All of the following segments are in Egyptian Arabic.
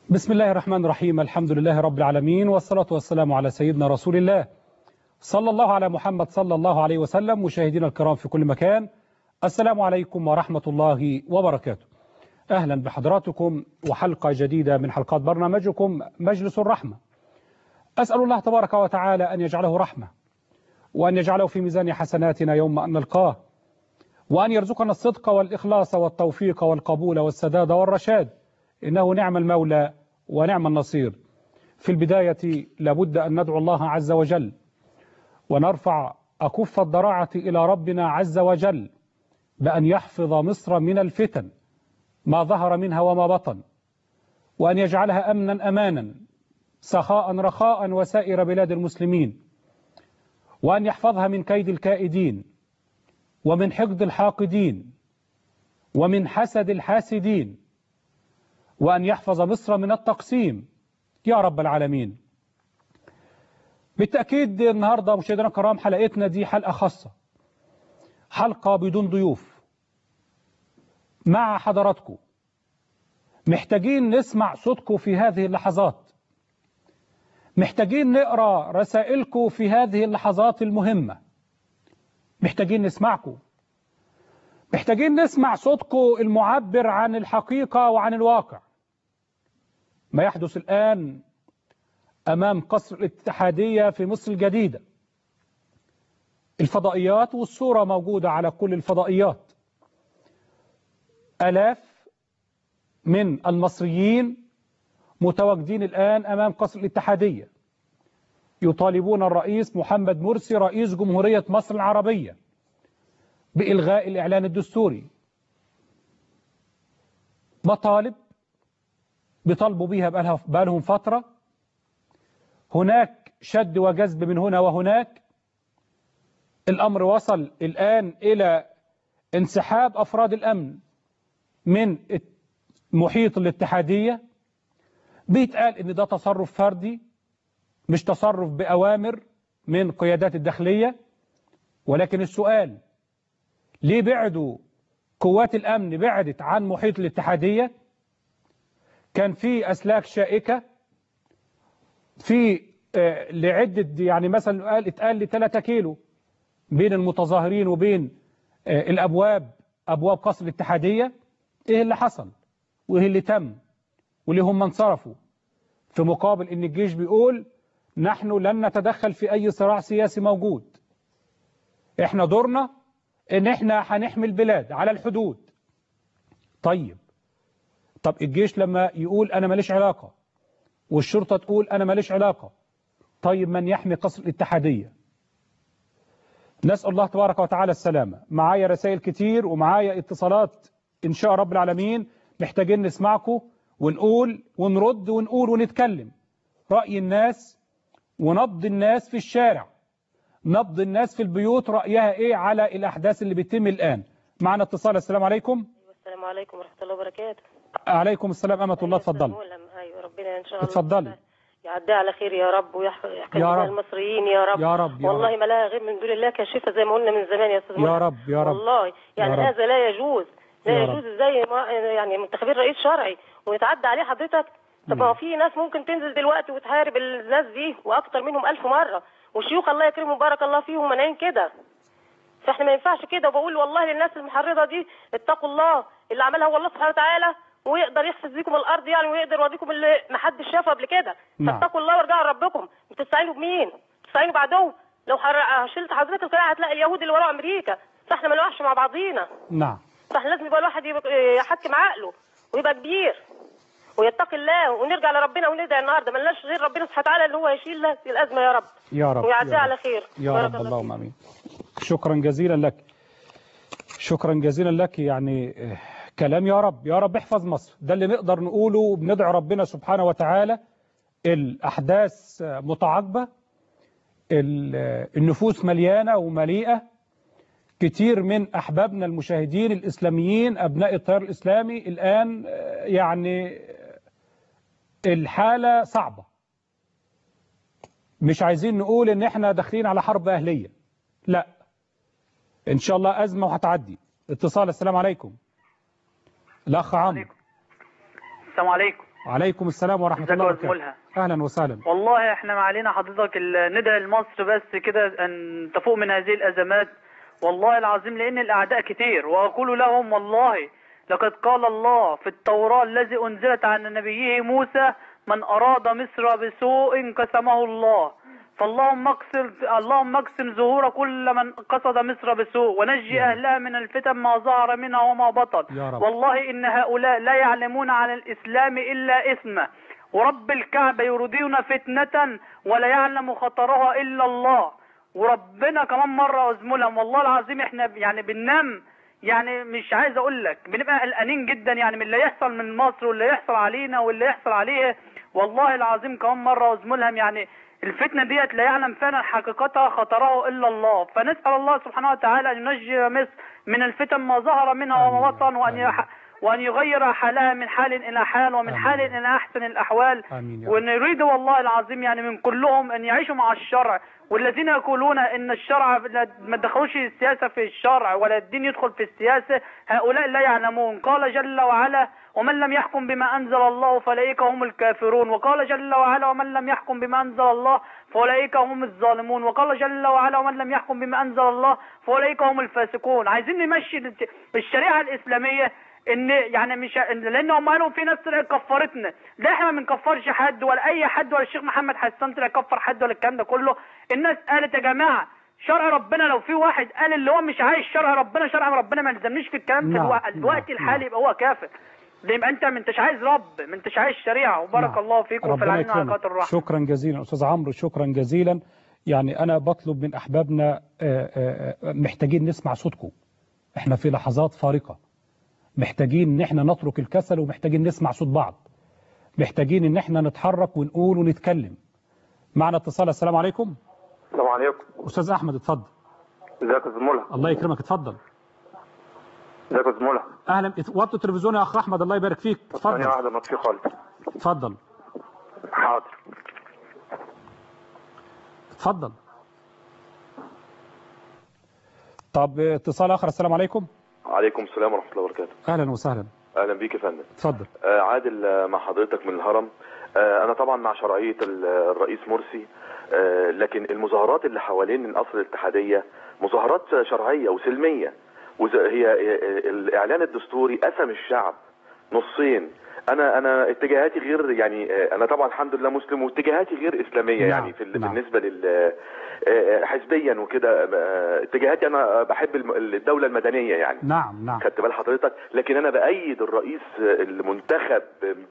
بسم الله الرحمن الرحيم الحمد لله رب العالمين والصلاة والسلام على سيدنا رسول الله صلى الله على محمد صلى الله عليه وسلم مشاهدينا الكرام في كل مكان السلام عليكم ورحمة الله وبركاته أهلا بحضراتكم وحلقة جديدة من حلقات برنامجكم مجلس الرحمة أسأل الله تبارك وتعالى أن يجعله رحمة وأن يجعله في ميزان حسناتنا يوم أن نلقاه وأن يرزقنا الصدق والإخلاص والتوفيق والقبول والسداد والرشاد إنه نعم المولى ونعم النصير في البداية لابد أن ندعو الله عز وجل ونرفع أكف الضراعة إلى ربنا عز وجل بأن يحفظ مصر من الفتن ما ظهر منها وما بطن وأن يجعلها أمنا أمانا سخاء رخاء وسائر بلاد المسلمين وأن يحفظها من كيد الكائدين ومن حقد الحاقدين ومن حسد الحاسدين وأن يحفظ مصر من التقسيم يا رب العالمين بالتأكيد النهاردة مشاهدينا الكرام حلقتنا دي حلقة خاصة حلقة بدون ضيوف مع حضراتكم محتاجين نسمع صوتكم في هذه اللحظات محتاجين نقرأ رسائلكم في هذه اللحظات المهمة محتاجين نسمعكم محتاجين نسمع صوتكم المعبر عن الحقيقة وعن الواقع ما يحدث الآن أمام قصر الاتحادية في مصر الجديدة الفضائيات والصورة موجودة على كل الفضائيات ألاف من المصريين متواجدين الآن أمام قصر الاتحادية يطالبون الرئيس محمد مرسي رئيس جمهورية مصر العربية بإلغاء الإعلان الدستوري مطالب بيطالبوا بيها بقالهم فترة هناك شد وجذب من هنا وهناك الأمر وصل الآن إلى انسحاب أفراد الأمن من محيط الاتحادية بيتقال إن ده تصرف فردي مش تصرف بأوامر من قيادات الداخلية ولكن السؤال ليه بعدوا قوات الأمن بعدت عن محيط الاتحادية كان في أسلاك شائكة في آه لعدة يعني مثلا قال اتقال لي 3 كيلو بين المتظاهرين وبين آه الأبواب أبواب قصر الاتحادية إيه اللي حصل وإيه اللي تم وليه هم انصرفوا في مقابل إن الجيش بيقول نحن لن نتدخل في أي صراع سياسي موجود إحنا دورنا إن إحنا هنحمي البلاد على الحدود طيب طب الجيش لما يقول أنا ماليش علاقة والشرطة تقول أنا ماليش علاقة طيب من يحمي قصر الاتحادية نسأل الله تبارك وتعالى السلامة معايا رسائل كتير ومعايا اتصالات إن شاء رب العالمين محتاجين نسمعكم ونقول ونرد ونقول ونتكلم رأي الناس ونبض الناس في الشارع نبض الناس في البيوت رأيها إيه على الأحداث اللي بتتم الآن معنا اتصال السلام عليكم السلام عليكم ورحمة الله وبركاته عليكم السلام أمة الله اتفضل أيوة ربنا إن شاء الله اتفضلي يعدي على خير يا رب ويحفظ يا رب. المصريين يا رب يا رب يا والله رب ما لها غير من دون الله كاشفة زي ما قلنا من زمان يا أستاذ يا مهند. رب يا رب والله يعني يا رب. هذا لا يجوز لا يا يجوز ازاي ما- يعني منتخبين رئيس شرعي ويتعدى عليه حضرتك طب ما هو في ناس ممكن تنزل دلوقتي وتحارب الناس دي واكتر منهم ألف مرة والشيوخ الله يكرمهم بارك الله فيهم مانعين كده فاحنا ما ينفعش كده وبقول والله للناس المحرضه دي اتقوا الله اللي عملها هو الله سبحانه وتعالى ويقدر يخسف بيكم الارض يعني ويقدر يوريكم اللي ما حدش شافه قبل كده نعم. فاتقوا الله وارجعوا لربكم بتستعينوا بمين؟ بتستعينوا بعدو لو حر... شلت حضرتك كده هتلاقي اليهود اللي ورا امريكا فاحنا ما نقعش مع بعضينا نعم فاحنا لازم يبقى الواحد يبقى يحكم عقله ويبقى كبير ويتقي الله ونرجع لربنا وندعي النهارده ملناش غير ربنا سبحانه وتعالى اللي هو يشيل هذه الازمه يا رب يا رب ويعديها يا على رب. خير يا بارك رب الله اللهم امين شكرا جزيلا لك شكرا جزيلا لك يعني آه، كلام يا رب يا رب احفظ مصر ده اللي نقدر نقوله وبندعو ربنا سبحانه وتعالى الاحداث آه، متعاقبه ال- آه، النفوس مليانه ومليئه كتير من احبابنا المشاهدين الاسلاميين ابناء التيار الاسلامي الان آه، يعني آه، الحاله صعبه مش عايزين نقول ان احنا داخلين على حرب اهليه لا ان شاء الله ازمه وهتعدي اتصال السلام عليكم الاخ عمرو السلام عليكم وعليكم السلام ورحمة ازيك الله يا وبركاته زميلها؟ أهلا وسهلا والله احنا ما علينا حضرتك ال- ندعي لمصر بس كده ان تفوق من هذه الازمات والله العظيم لان الاعداء كتير واقول لهم والله لقد قال الله في التوراة الذي انزلت عن نبيه موسى من اراد مصر بسوء قسمه الله فاللهم اقسم اللهم اقسم ظهور كل من قصد مصر بسوء ونجي اهلها من الفتن ما ظهر منها وما بطن يا رب. والله ان هؤلاء لا يعلمون عن الاسلام الا اثمه ورب الكعبة يريدون فتنة ولا يعلم خطرها إلا الله وربنا كمان مرة أزملهم والله العظيم احنا يعني بننام يعني مش عايز اقول لك بنبقى قلقانين جدا يعني من اللي يحصل من مصر واللي يحصل علينا واللي يحصل عليه والله العظيم كمان مرة أزملهم يعني الفتنة ديت لا يعلم فعلا حقيقتها خطرها إلا الله فنسأل الله سبحانه وتعالى أن ينجي مصر من الفتن ما ظهر منها وما آمين. بطن وأن آمين. يح... وأن يغير حالها من حال إلى حال ومن آمين. حال إلى أحسن الأحوال آمين يا رب. ونريد والله العظيم يعني من كلهم أن يعيشوا مع الشرع والذين يقولون ان الشرع لا- ما تدخلوش السياسه في الشرع ولا الدين يدخل في السياسه هؤلاء لا يعلمون قال جل وعلا ومن لم يحكم بما انزل الله فاولئك هم الكافرون وقال جل وعلا ومن لم يحكم بما انزل الله فاولئك هم الظالمون وقال جل وعلا ومن لم يحكم بما انزل الله فاولئك هم الفاسقون عايزين نمشي الت- الشريعه الاسلاميه ان يعني مش إن لان هم قالوا في ناس طلعت كفرتنا لا احنا ما بنكفرش حد ولا اي حد ولا الشيخ محمد حسان طلع كفر حد ولا الكلام ده كله الناس قالت يا جماعه شرع ربنا لو في واحد قال اللي هو مش عايز شرع ربنا شرع ربنا ما يلزمنيش في الكلام في نعم، الوقت, نعم، الوقت الحالي نعم. يبقى هو كافر ليه يبقى انت ما انتش عايز رب ما انتش عايز شريعه وبارك نعم. الله فيكم في ربنا العلم يكرمك وعلاقات الرحمه شكرا جزيلا أستاذ عمرو شكرا جزيلا يعني أنا بطلب من أحبابنا آه، آه، آه، محتاجين نسمع صوتكم احنا في لحظات فارقة محتاجين ان احنا نترك الكسل ومحتاجين نسمع صوت بعض محتاجين ان احنا نتحرك ونقول ونتكلم معنا اتصال السلام عليكم السلام عليكم أستاذ أحمد اتفضل ازيك يا زمولة الله يكرمك اتفضل ازيك يا زمولة أهلا وطي التلفزيون يا أخ أحمد الله يبارك فيك ثانية اتفضل واحدة ما في خالص اتفضل حاضر اتفضل طب اتصال آخر السلام عليكم عليكم السلام ورحمة الله وبركاته أهلا وسهلا أهلا بيك يا فندم اتفضل آه، عادل آه، مع حضرتك من الهرم آه، أنا طبعا مع شرعية ال- الرئيس مرسي آه، لكن المظاهرات اللي حوالين القصر الاتحادية مظاهرات شرعية وسلمية وز- هي هي- الإعلان الدستوري قسم الشعب نصين انا انا اتجاهاتي غير يعني آه، انا طبعا الحمد لله مسلم واتجاهاتي غير اسلاميه نعم، يعني في ال- نعم. بالنسبه لل آه، آه، حزبيا وكده آه، اتجاهاتي انا بحب الم- الدوله المدنيه يعني نعم نعم خدت بال حضرتك لكن انا بايد الرئيس المنتخب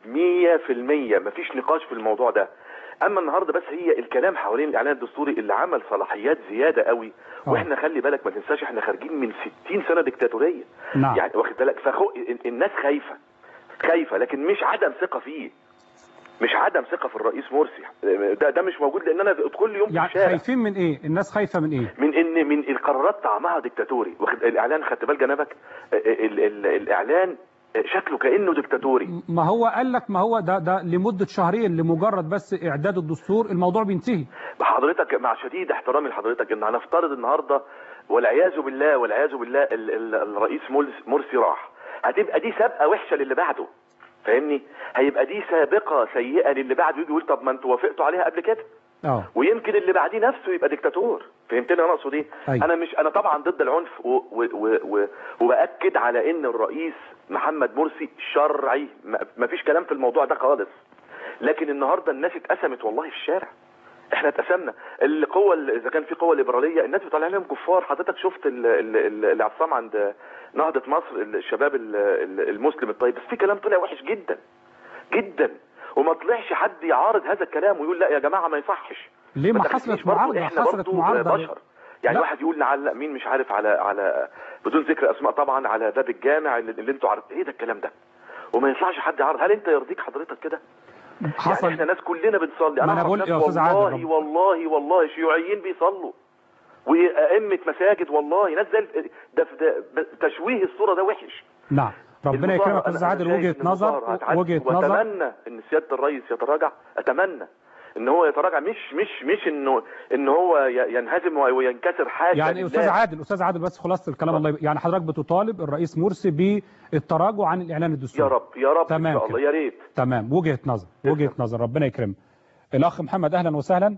100% مفيش نقاش في الموضوع ده اما النهارده بس هي الكلام حوالين الاعلان الدستوري اللي عمل صلاحيات زياده قوي آه. واحنا خلي بالك ما تنساش احنا خارجين من 60 سنه ديكتاتوريه نعم. يعني واخد بالك فخو الناس خايفه خايفه لكن مش عدم ثقه فيه مش عدم ثقه في الرئيس مرسي ده ده مش موجود لان انا كل يوم في يعني الشارع خايفين من ايه الناس خايفة من ايه من ان من القرارات طعمها ديكتاتوري واخد الاعلان خدت بال جنبك ال ال الاعلان شكله كانه ديكتاتوري ما هو قال لك ما هو ده ده لمدة شهرين لمجرد بس اعداد الدستور الموضوع بينتهي حضرتك مع شديد احترامي لحضرتك ان هنفترض النهارده والعياذ بالله والعياذ بالله ال ال الرئيس مولس- مرسي راح هتبقى دي سابقه وحشه للي بعده فاهمني هيبقى دي سابقه سيئه للي بعده يجي يقول طب ما انتوا وافقتوا عليها قبل كده اه ويمكن اللي بعديه نفسه يبقى ديكتاتور فهمتني انا اقصد ايه أيوة. انا مش انا طبعا ضد العنف و و و و وباكد على ان الرئيس محمد مرسي شرعي ما- ما فيش كلام في الموضوع ده خالص لكن النهارده الناس اتقسمت والله في الشارع احنا اتقسمنا القوة ال- اذا كان في قوة ليبرالية الناس بيطلع عليهم كفار حضرتك شفت ال- ال- ال- الاعتصام عند نهضة مصر الشباب ال- ال- المسلم الطيب بس في كلام طلع وحش جدا جدا وما طلعش حد يعارض هذا الكلام ويقول لا يا جماعة ما يصحش ليه ما تخلينيش حصلت برضو معارضة احنا حصلت برضو معارضة بشر يعني لا. واحد يقول نعلق مين مش عارف على على بدون ذكر اسماء طبعا على باب الجامع اللي, اللي انتوا عارفين ايه ده الكلام ده وما ينفعش حد يعرض هل انت يرضيك حضرتك كده يعني احنا حصل ناس كلنا بنصلي ما أنا اعرف بقول ناس يا أستاذ عادل والله رب- والله والله شيوعيين بيصلوا وأئمة مساجد والله ناس زي الف- ده ده تشويه الصورة ده وحش نعم ربنا المظاهرة- يكرمك يا أنا- استاذ أنا عادل شايف وجهة إن نظر المظاهرة هتعدي وجهة نظر واتمنى ان سيادة الرئيس يتراجع اتمنى ان هو يتراجع مش مش مش انه ان هو ي- ينهزم وينكسر حاجه يعني استاذ عادل استاذ عادل بس خلاصه الكلام الله يب... يعني حضرتك بتطالب الرئيس مرسي بالتراجع عن الاعلان الدستوري يا رب يا رب تمام ان شاء الله كده. يا ريت تمام وجهه نظر وجهه نظر ربنا يكرمك الاخ محمد اهلا وسهلا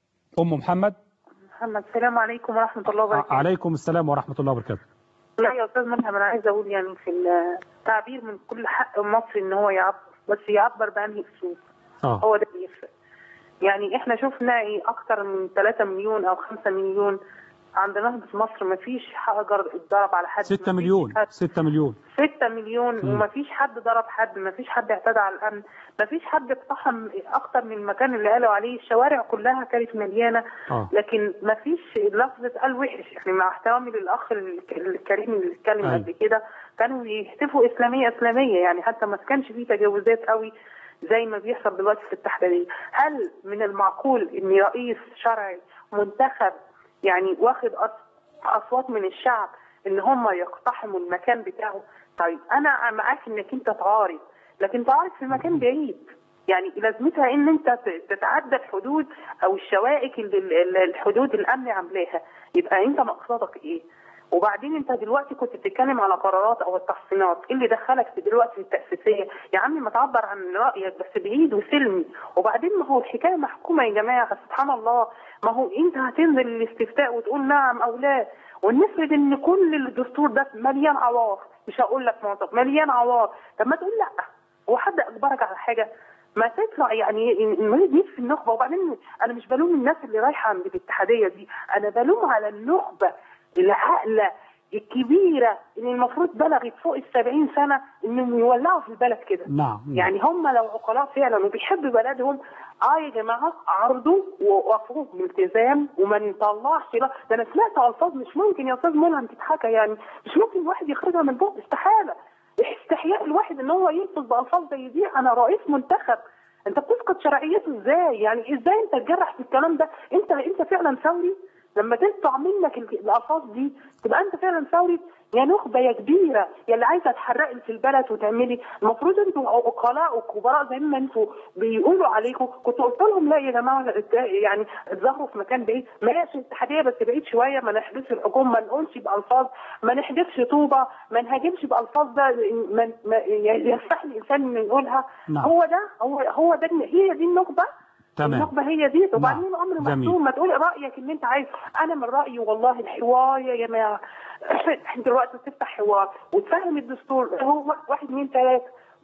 ام محمد محمد السلام عليكم ورحمة الله ع- وبركاته عليكم السلام ورحمه الله وبركاته لا يا أستاذ ملهم أنا عايزة أقول يعني في التعبير من كل حق مصري إن هو يعبر بس يعبر بأنهي أسلوب اه هو ده اللي يفرق يعني إحنا شفنا إيه أكتر من 3 مليون أو 5 مليون عند نهضة مصر ما فيش حجر اتضرب على حد 6 مفيش مليون حد 6 مليون 6 مليون مم. وما فيش حد ضرب حد ما فيش حد اعتدى على الامن ما فيش حد اقتحم اكتر من المكان اللي قالوا عليه الشوارع كلها كانت مليانه اه لكن ما فيش لفظه قال وحش يعني مع احترامي للاخ الك- الكريم اللي اتكلم أيوة. قبل كده كانوا بيهتفوا اسلاميه اسلاميه يعني حتى ما كانش فيه تجاوزات قوي زي ما بيحصل دلوقتي في التحريريه هل من المعقول ان رئيس شرعي منتخب يعني واخد أص- اصوات من الشعب ان هم يقتحموا المكان بتاعه طيب انا معاك انك انت تعارض لكن تعارض في مكان بعيد يعني لازمتها ان انت ت- تتعدى الحدود او الشوائك اللي ال- ال- الحدود الامن عاملاها يبقى انت مقصدك ايه وبعدين انت دلوقتي كنت بتتكلم على قرارات او التحصينات ايه اللي دخلك في دلوقتي في التاسيسيه يا عم ما تعبر عن رايك بس بعيد وسلمي وبعدين ما هو الحكايه محكومه يا جماعه سبحان الله ما هو انت هتنزل الاستفتاء وتقول نعم او لا ونفرض ان كل الدستور ده مليان عوار مش هقول لك معظم مليان عوار طب ما تقول لا هو حد اجبرك على حاجه ما تطلع يعني نجيب في النخبه وبعدين انا مش بلوم الناس اللي رايحه عند الاتحاديه دي انا بلوم على النخبه العاقله الكبيره اللي المفروض بلغت فوق ال 70 سنه انهم يولعوا في البلد كده نعم يعني هم لو عقلاء فعلا وبيحبوا بلدهم اه يا جماعه عرضوا ووقفوا بالتزام وما نطلعش لا ده انا سمعت الفاظ مش ممكن يا استاذ ملهم تتحكى يعني مش ممكن الواحد يخرجها من بوق استحاله استحياء الواحد ان هو يلفظ بالفاظ زي دي انا رئيس منتخب انت بتسقط شرعيته ازاي يعني ازاي انت تجرح في الكلام ده انت انت فعلا ثوري لما تطلع منك ال- الالفاظ دي تبقى انت فعلا ثوري يا نخبه يا كبيره يا اللي عايزه تحرقي في البلد وتعملي المفروض انتوا عقلاء وكبراء زي ما انتوا بيقولوا عليكم كنت قلت لهم لا يا جماعه ات- يعني اتظاهروا في مكان بعيد ماشي اتحاديه بس بعيد شويه ما نحدثش الحكومه ما نقولش بالفاظ ما نحدثش طوبه ما نهاجمش بالفاظ ده ما ما يعني يستحي الانسان انه يقولها نعم. هو ده هو هو ده هي دي النخبه تمام النخبه هي دي وبعدين نعم. الامر جميل. محسوم ما تقول رايك اللي انت عايز انا من رايي والله الحوار يا جماعه احنا دلوقتي بتفتح حوار وتفهم الدستور هو واحد اثنين ثلاثه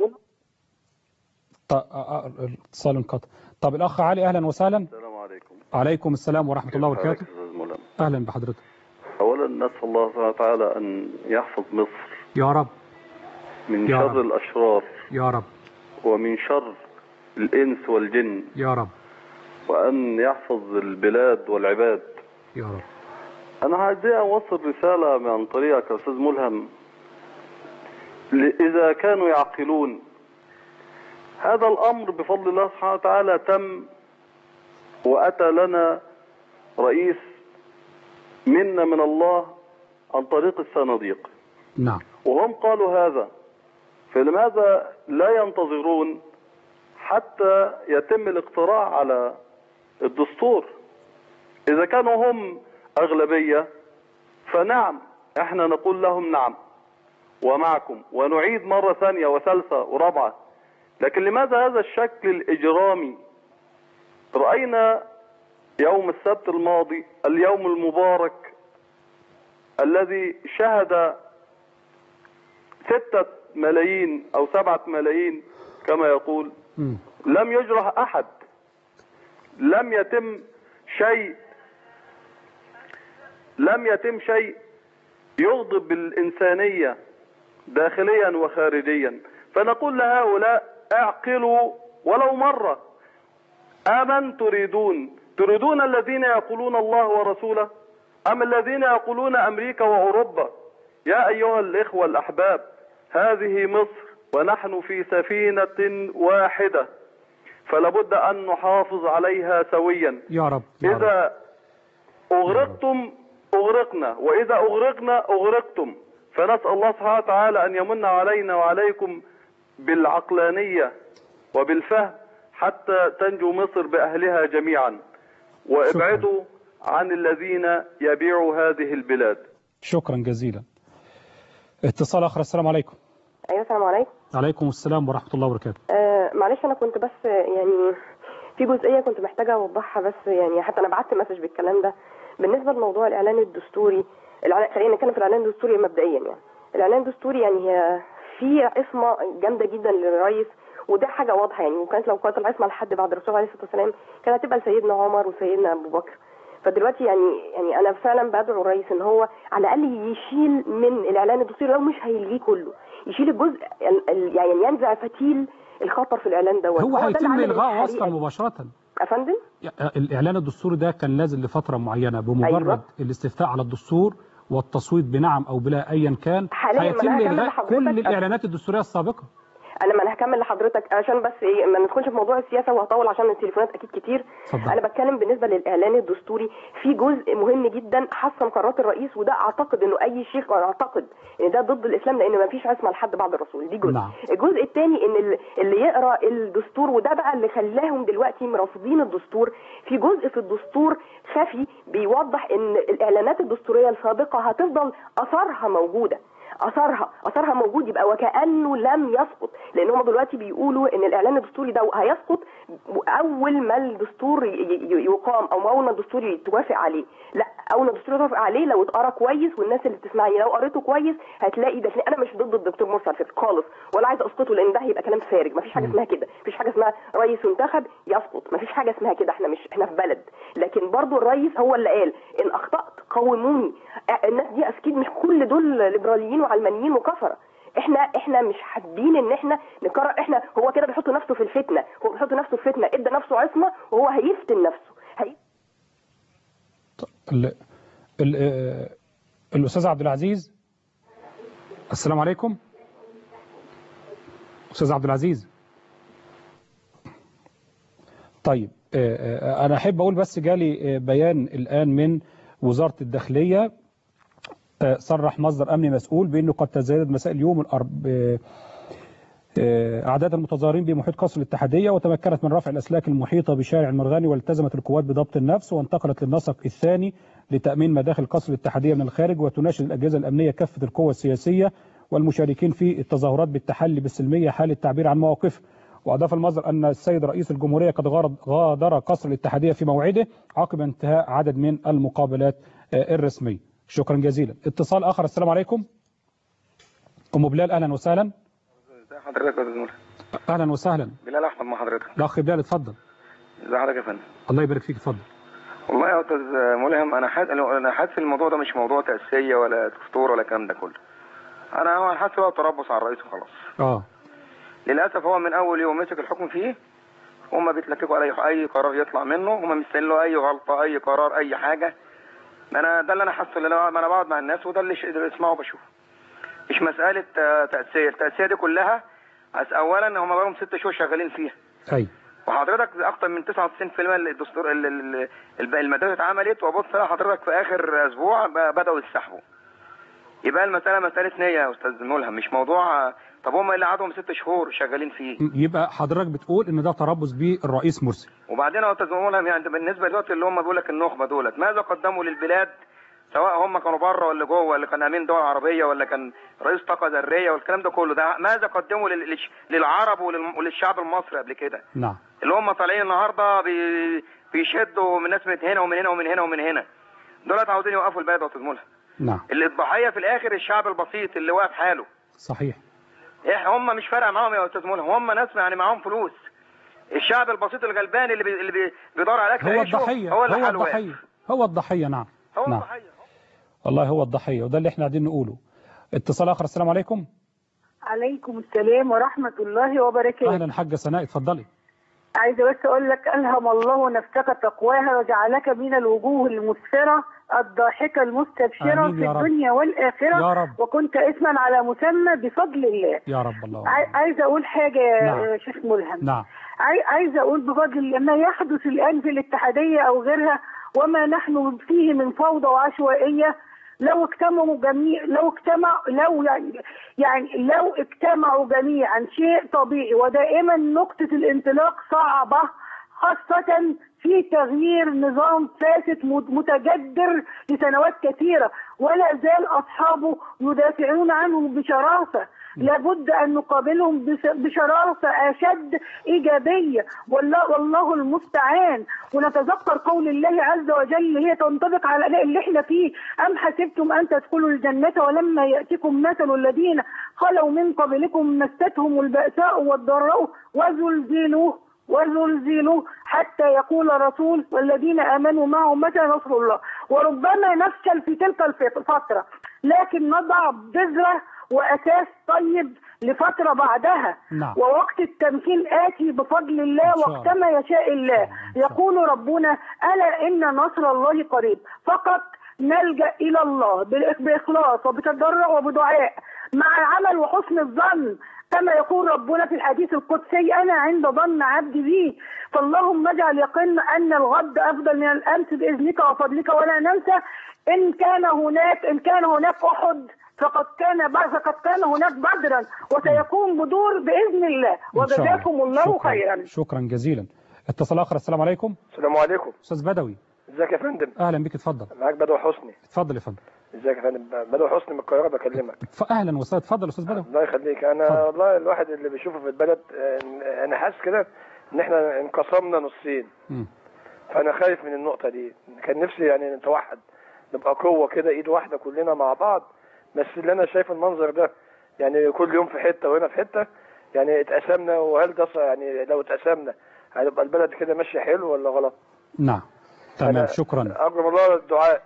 ط- آه، آه، الاتصال انقطع طب الاخ علي اهلا وسهلا السلام عليكم عليكم السلام ورحمه الله كيف حالك وبركاته أستاذ ملهم؟ اهلا بحضرتك أولا نسأل الله سبحانه وتعالى أن يحفظ مصر يا رب من يا شر رب. الأشرار يا رب ومن شر الإنس والجن يا رب وأن يحفظ البلاد والعباد يا رب أنا عايز أوصل رسالة عن طريقك يا أستاذ ملهم ل- إذا كانوا يعقلون هذا الأمر بفضل الله سبحانه وتعالى تم وأتى لنا رئيس منا من الله عن طريق الصناديق نعم وهم قالوا هذا فلماذا لا ينتظرون حتى يتم الاقتراع على الدستور إذا كانوا هم أغلبية فنعم احنا نقول لهم نعم ومعكم ونعيد مرة ثانية وثالثة ورابعة لكن لماذا هذا الشكل الإجرامي رأينا يوم السبت الماضي اليوم المبارك الذي شهد ستة ملايين أو سبعة ملايين كما يقول مم. لم يجرح أحد لم يتم شيء لم يتم شيء يغضب بالإنسانية داخليا وخارجيا فنقول لهؤلاء اعقلوا ولو مرة أمن تريدون تريدون الذين يقولون الله ورسوله أم الذين يقولون أمريكا وأوروبا يا أيها الإخوة الأحباب هذه مصر ونحن في سفينة واحدة فلابد أن نحافظ عليها سويا يا رب يا رب إذا أغرقتم أغرقنا وإذا أغرقنا أغرقتم فنسأل الله سبحانه وتعالى أن يمن علينا وعليكم بالعقلانية وبالفهم حتى تنجو مصر بأهلها جميعا وابعدوا عن الذين يبيعوا هذه البلاد شكرا جزيلا اتصال آخر السلام عليكم ايوه السلام عليكم عليكم السلام ورحمة الله وبركاته آه معلش انا كنت بس يعني في جزئيه كنت محتاجه اوضحها بس يعني حتى انا بعت مسج بالكلام ده بالنسبه لموضوع الاعلان الدستوري الإعلان- خلينا نتكلم في الاعلان الدستوري مبدئيا يعني الاعلان الدستوري يعني هي في عصمه جامده جدا للرئيس وده حاجه واضحه يعني وكانت لو كانت العصمه لحد بعد الرسول عليه الصلاه والسلام كانت هتبقى لسيدنا عمر وسيدنا ابو بكر فدلوقتي يعني يعني انا فعلا بدعو الرئيس ان هو على الاقل يشيل من الاعلان الدستوري لو مش هيلغيه كله يشيل الجزء ال- ال- يعني ينزع فتيل الخطر في الاعلان دوت هو ده اللي هيتم عمل إلغاء الحريقة أصلا دي. مباشرة افندم الإعلان الدستوري ده كان لازم لفترة معينة بمجرد أيوة. الاستفتاء على الدستور والتصويت بنعم أو بلا أيا كان حاليا ما هيتم أنا هكمل إلغاء لحضرتك. كل الإعلانات الدستورية السابقة انا ما انا هكمل لحضرتك عشان بس ايه ما ندخلش في موضوع السياسه وهطول عشان التليفونات اكيد كتير اتفضل. انا بتكلم بالنسبه للاعلان الدستوري في جزء مهم جدا حسم قرارات الرئيس وده اعتقد انه اي شيخ اعتقد ان ده ضد الاسلام لان ما فيش عصمه لحد بعد الرسول دي جزء نعم. الجزء الثاني ان ال- اللي يقرا الدستور وده بقى اللي خلاهم دلوقتي مرافضين الدستور في جزء في الدستور خفي بيوضح ان الاعلانات الدستوريه السابقه هتفضل اثارها موجوده اثرها اثرها موجود يبقى وكانه لم يسقط لان هم دلوقتي بيقولوا ان الاعلان الدستوري ده هيسقط اول ما الدستور ي- ي- يقام او اول ما الدستور يتوافق عليه لا اول ما الدستور يتوافق عليه لو اتقرا كويس والناس اللي بتسمعني لو قريته كويس هتلاقي ده انا مش ضد الدكتور مرسي على فكره خالص ولا عايز اسقطه لان ده هيبقى كلام فارغ مفيش حاجه اسمها كده مفيش حاجه اسمها رئيس ينتخب يسقط مفيش حاجه اسمها كده احنا مش احنا في بلد لكن برضو الرئيس هو اللي قال ان اخطات قوموني اه، الناس دي اكيد مش كل دول ليبراليين وعلمانيين وكفره احنا احنا مش حابين ان احنا نكرر احنا هو كده بيحط نفسه في الفتنه هو بيحط نفسه في فتنه ادى نفسه عصمه وهو هيفتن نفسه هي... ال... ال... آه، الأستاذ عبد العزيز السلام عليكم أستاذ عبد العزيز طيب آه، آه، أنا أحب أقول بس جالي آه، بيان الآن من وزارة الداخلية آه، صرح مصدر أمني مسؤول بأنه قد تزايد مساء اليوم الأرب... آه، آه، أعداد المتظاهرين بمحيط قصر الاتحادية وتمكنت من رفع الأسلاك المحيطة بشارع المرغني والتزمت القوات بضبط النفس وانتقلت للنسق الثاني لتأمين مداخل قصر الاتحادية من الخارج وتناشد الأجهزة الأمنية كافة القوى السياسية والمشاركين في التظاهرات بالتحلي بالسلمية حال التعبير عن مواقفه وأضاف المصدر أن السيد رئيس الجمهورية قد غارد- غادر قصر الاتحادية في موعده عقب انتهاء عدد من المقابلات آه، الرسمية شكرا جزيلا اتصال آخر السلام عليكم أم بلال أهلا وسهلا ازي حضرتك يا استاذ ملحم أهلا وسهلا بلال احمد مع حضرتك الأخ بلال اتفضل ازي حضرتك يا فندم الله يبارك فيك اتفضل والله يا استاذ ملهم انا حاسس انا حاسس الموضوع ده مش موضوع تاسيسيه ولا دستور ولا الكلام ده كله انا هو حاسس هو تربص على الرئيس وخلاص اه للاسف هو من اول يوم مسك الحكم فيه هم بيتلككوا على أي- اي قرار يطلع منه هم مستنيين له اي غلطه اي قرار اي حاجه ما انا ده اللي انا حاسه اللي انا ما انا بقعد مع الناس وده اللي ش- اللي بسمعه وبشوفه مش مساله آه، تاسيه التاسيه دي كلها بس اولا هم بقالهم ست شهور شغالين فيها أي وحضرتك اكتر من 99% اللي الدستور ال- ال- ال- المادات اتعملت وابص الاقي حضرتك في اخر اسبوع ب- بداوا يسحبوا يبقى المساله مساله نيه يا استاذ ملهم مش موضوع طب هم اللي قعدوا ست شهور شغالين فيه يبقى حضرتك بتقول ان ده تربص بالرئيس مرسي وبعدين يا استاذ ملهم يعني بالنسبه دلوقتي اللي هم بيقول لك النخبه دولت ماذا قدموا للبلاد سواء هم كانوا بره ولا جوه ولا كان امين دول عربيه ولا كان رئيس طاقه ذريه والكلام ده كله ده ماذا قدموا لل- للش- للعرب وللم- وللشعب المصري قبل كده نعم اللي هم طالعين النهارده بي- بيشدوا من ناس من هنا ومن هنا ومن هنا ومن هنا دولت عاوزين يوقفوا البلد يا استاذ ملهم نعم اللي الضحيه في الاخر الشعب البسيط اللي واقف حاله صحيح إيه هم مش فارقه معاهم يا استاذ ملهم هم ناس يعني معاهم فلوس الشعب البسيط الغلبان اللي بي اللي بي بيدور على اكل هو عيشه الضحية هو هو اللي حاله واقف. الضحية هو الضحية نعم هو نعم الضحيه والله هو الضحية وده اللي احنا قاعدين نقوله اتصال آخر السلام عليكم عليكم السلام ورحمة الله وبركاته أهلا حاجة سناء اتفضلي عايزة بس أقول لك ألهم الله نفسك تقواها وجعلك من الوجوه المسفرة الضاحكة المستبشرة آمين في يا رب. الدنيا والآخرة يا رب. وكنت اسما على مسمى بفضل الله يا رب الله عاي- عايزة أقول حاجة يا نعم. شيخ ملهم نعم عاي- عايزة أقول بفضل الله ما يحدث الآن في الاتحادية أو غيرها وما نحن فيه من فوضى وعشوائية لو اجتمعوا جميع لو اجتمع لو يعني يعني لو اجتمعوا جميعا شيء طبيعي ودائما نقطة الانطلاق صعبة خاصة في تغيير نظام فاسد مت- متجذر لسنوات كثيرة ولا زال أصحابه يدافعون عنه بشراسة لابد أن نقابلهم بس- بشراسة أشد إيجابية والله, والله المستعان ونتذكر قول الله عز وجل هي تنطبق على اللي احنا فيه أم حسبتم أن تدخلوا الجنة ولما يأتكم مثل الذين خلوا من قبلكم مستهم البأساء والضراء وزلزلوا وزلزلوا حتى يقول الرسول والذين امنوا معه متى نصر الله وربما نفشل في تلك الف- الفتره لكن نضع بذره واساس طيب لفتره بعدها نعم. ووقت التمكين اتي بفضل الله إن شاء الله. وقتما يشاء الله يقول ربنا الا ان نصر الله قريب فقط نلجا الى الله بالإخ- باخلاص وبتضرع وبدعاء مع العمل وحسن الظن كما يقول ربنا في الحديث القدسي انا عند ظن عبدي بي فاللهم اجعل يقين ان الغد افضل من الامس باذنك وفضلك ولا ننسى ان كان هناك ان كان هناك احد فقد كان فقد كان هناك بدرا وسيكون بدور باذن الله إن شاء وجزاكم الله شكراً. خيرا شكرا جزيلا اتصال آخر السلام عليكم السلام عليكم أستاذ بدوي ازيك يا فندم أهلا بك اتفضل معاك بدوي حسني اتفضل يا فندم ازيك يا فندم بدوي حسني من القاهره بكلمك ف- أهلا وسهلا اتفضل يا أستاذ بدوي الله يخليك انا والله الواحد اللي بيشوفه في البلد آه، انا حاسس كده ان احنا انقسمنا نصين مم. فانا خايف من النقطه دي كان نفسي يعني نتوحد نبقى قوه كده ايد واحده كلنا مع بعض بس اللي انا شايف المنظر ده يعني كل يوم في حته وهنا في حته يعني اتقسمنا وهل ده ص- يعني لو اتقسمنا هيبقى البلد كده ماشيه حلو ولا غلط؟ نعم تمام أنا- شكرا ارجو الله الدعاء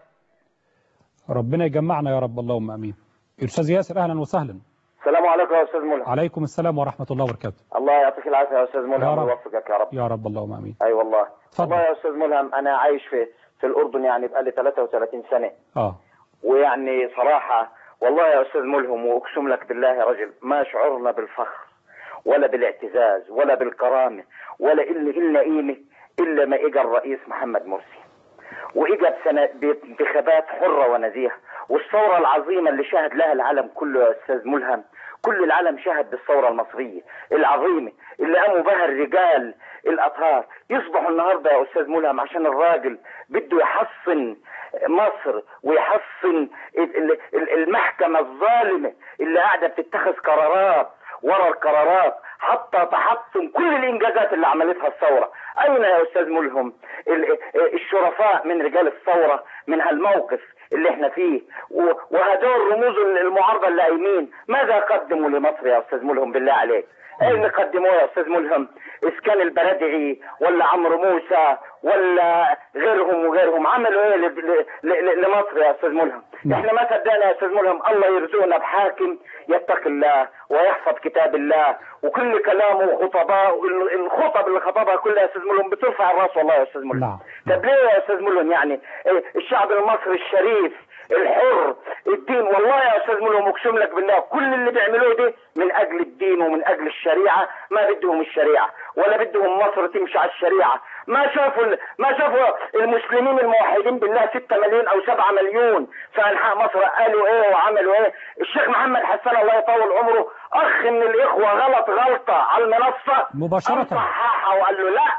ربنا يجمعنا يا رب اللهم امين الاستاذ ياسر اهلا وسهلا السلام عليكم يا استاذ ملهم عليكم السلام ورحمه الله وبركاته الله يعطيك العافيه يا استاذ يا ملهم رب. ويوفقك يا رب يا رب اللهم امين اي والله اتفضل. والله يا استاذ ملهم انا عايش في في الاردن يعني بقالي 33 سنه اه ويعني صراحه والله يا استاذ ملهم واقسم لك بالله يا رجل ما شعرنا بالفخر ولا بالاعتزاز ولا بالكرامه ولا إلا إلا قيمه الا ما اجى الرئيس محمد مرسي واجى بسنة بانتخابات حره ونزيهه والثوره العظيمه اللي شهد لها العالم كله يا استاذ ملهم كل العالم شهد بالثوره المصريه العظيمه اللي قاموا بها الرجال الاطهار يصبحوا النهارده يا استاذ ملهم عشان الراجل بده يحصن مصر ويحصن ال- ال- ال- المحكمه الظالمه اللي قاعده بتتخذ قرارات ورا القرارات حتى تحطم كل الانجازات اللي عملتها الثوره اين يا استاذ ملهم ال- الشرفاء من رجال الثوره من هالموقف اللي احنا فيه و- وهدول رموز المعارضه اللي قايمين ماذا قدموا لمصر يا استاذ ملهم بالله عليك ايه اللي قدموه يا استاذ ملهم اسكان البرادعي ولا عمرو موسى ولا غيرهم وغيرهم عملوا ايه ل- ل- ل- لمصر يا استاذ ملهم احنا ما صدقنا يا استاذ ملهم الله يرزقنا بحاكم يتقي الله ويحفظ كتاب الله وكل كلامه وخطباء الخطب اللي خطبها كلها يا استاذ ملهم بترفع الراس والله يا استاذ ملهم نعم طب ليه يا استاذ ملهم يعني إيه الشعب المصري الشريف الحر الدين والله يا استاذ ملهم اقسم لك بالله كل اللي بيعملوه ده من اجل الدين ومن اجل الشريعه ما بدهم الشريعه ولا بدهم مصر تمشي على الشريعه ما شافوا ال- ما شافوا المسلمين الموحدين بالله 6 مليون او 7 مليون في انحاء مصر قالوا ايه وعملوا ايه الشيخ محمد حسان الله يطول عمره اخ من الاخوه غلط غلطه على المنصه مباشره صححها وقال له لا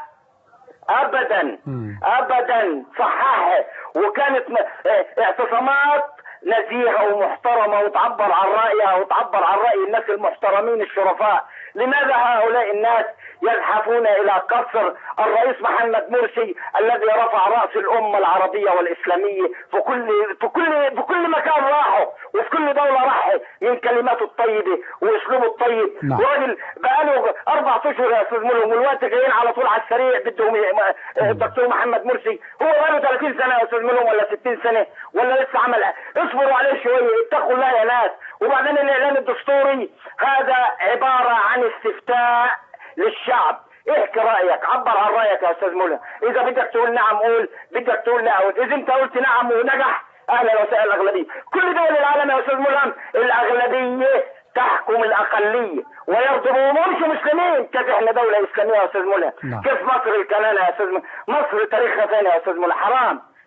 ابدا ابدا صححها وكانت م- اه، اعتصامات نزيهه ومحترمه وتعبر عن رايها وتعبر عن راي الناس المحترمين الشرفاء لماذا هؤلاء الناس يزحفون الى قصر الرئيس محمد مرسي الذي رفع راس الامه العربيه والاسلاميه في كل في كل في كل مكان راحوا وفي كل دوله راحوا من كلماته الطيبه واسلوبه الطيب نعم. راجل بقاله اربع اشهر يا استاذ ملهم والوقت جايين على طول على السريع بدهم ي- م- الدكتور محمد مرسي هو بقاله 30 سنه يا استاذ ملهم ولا 60 سنه ولا لسه عمل اصبروا عليه شويه اتقوا الله يا ناس وبعدين الاعلان الدستوري هذا عباره عن استفتاء للشعب احكي رايك عبر عن رايك يا استاذ ملهم اذا بدك تقول نعم قول بدك تقول لا قول اذا انت قلت نعم ونجح اهلا وسهلا الاغلبيه كل دول العالم يا استاذ ملهم الاغلبيه تحكم الاقليه ويرضوا مش مسلمين كيف احنا دوله اسلاميه يا استاذ ملهم نعم. كيف مصر الكنانه يا استاذ ملهم؟ مصر تاريخها فين يا استاذ ملهم حرام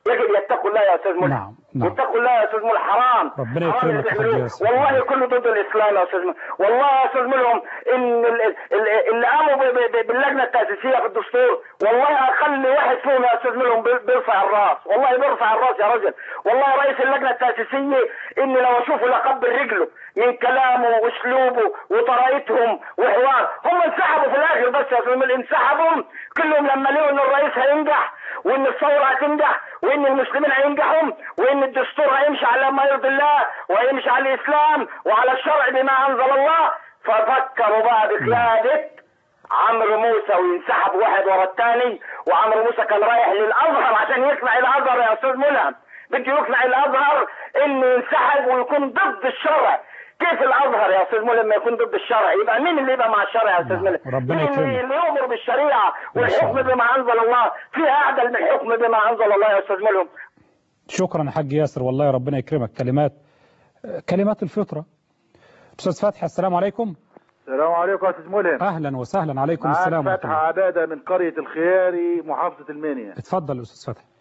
يجب يتقوا الله يا استاذ ملهم نعم نعم واتقوا الله يا استاذ ملهم حرام ربنا حرام يكرمك اللي يا حاج بيعملوه. ياسر. والله كله ضد الاسلام يا استاذ ملهم والله يا استاذ ملهم ان ال- ال- اللي قاموا ب- ب- ب- باللجنه التاسيسيه في الدستور والله اخلي واحد فيهم يا استاذ ملهم بي- بيرفع الراس والله بيرفع الراس يا رجل والله رئيس اللجنه التاسيسيه اني لو اشوفه لقبل رجله من كلامه واسلوبه وطريقتهم وحوار هم انسحبوا في الاخر بس يا استاذ ملهم انسحبوا كلهم لما لقوا ان الرئيس هينجح وان الثوره هتنجح وان المسلمين هينجحوا وان الدستور هيمشي على ما يرضي الله وهيمشي على الاسلام وعلى الشرع بما انزل الله ففكروا بقى بقياده عمرو موسى وينسحب واحد ورا الثاني وعمرو موسى كان رايح للازهر عشان يقنع الازهر يا استاذ ملهم بده يقنع الازهر انه ينسحب ويكون ضد الشرع كيف الازهر يا استاذ ملهم ما يكون ضد الشرع يبقى مين اللي يبقى مع الشرع يا استاذ ملهم ربنا مين يكرمك. اللي يؤمر بالشريعه والحكم بما انزل الله في اعدل من الحكم بما انزل الله يا استاذ ملهم شكرا يا حاج ياسر والله ربنا يكرمك كلمات كلمات الفطرة أستاذ فتحي السلام عليكم السلام عليكم يا استاذ ملهم أهلا وسهلا عليكم معاك السلام ورحمة فتحي الله. عباده من قريه الخياري محافظه المنيا اتفضل يا أستاذ فتحي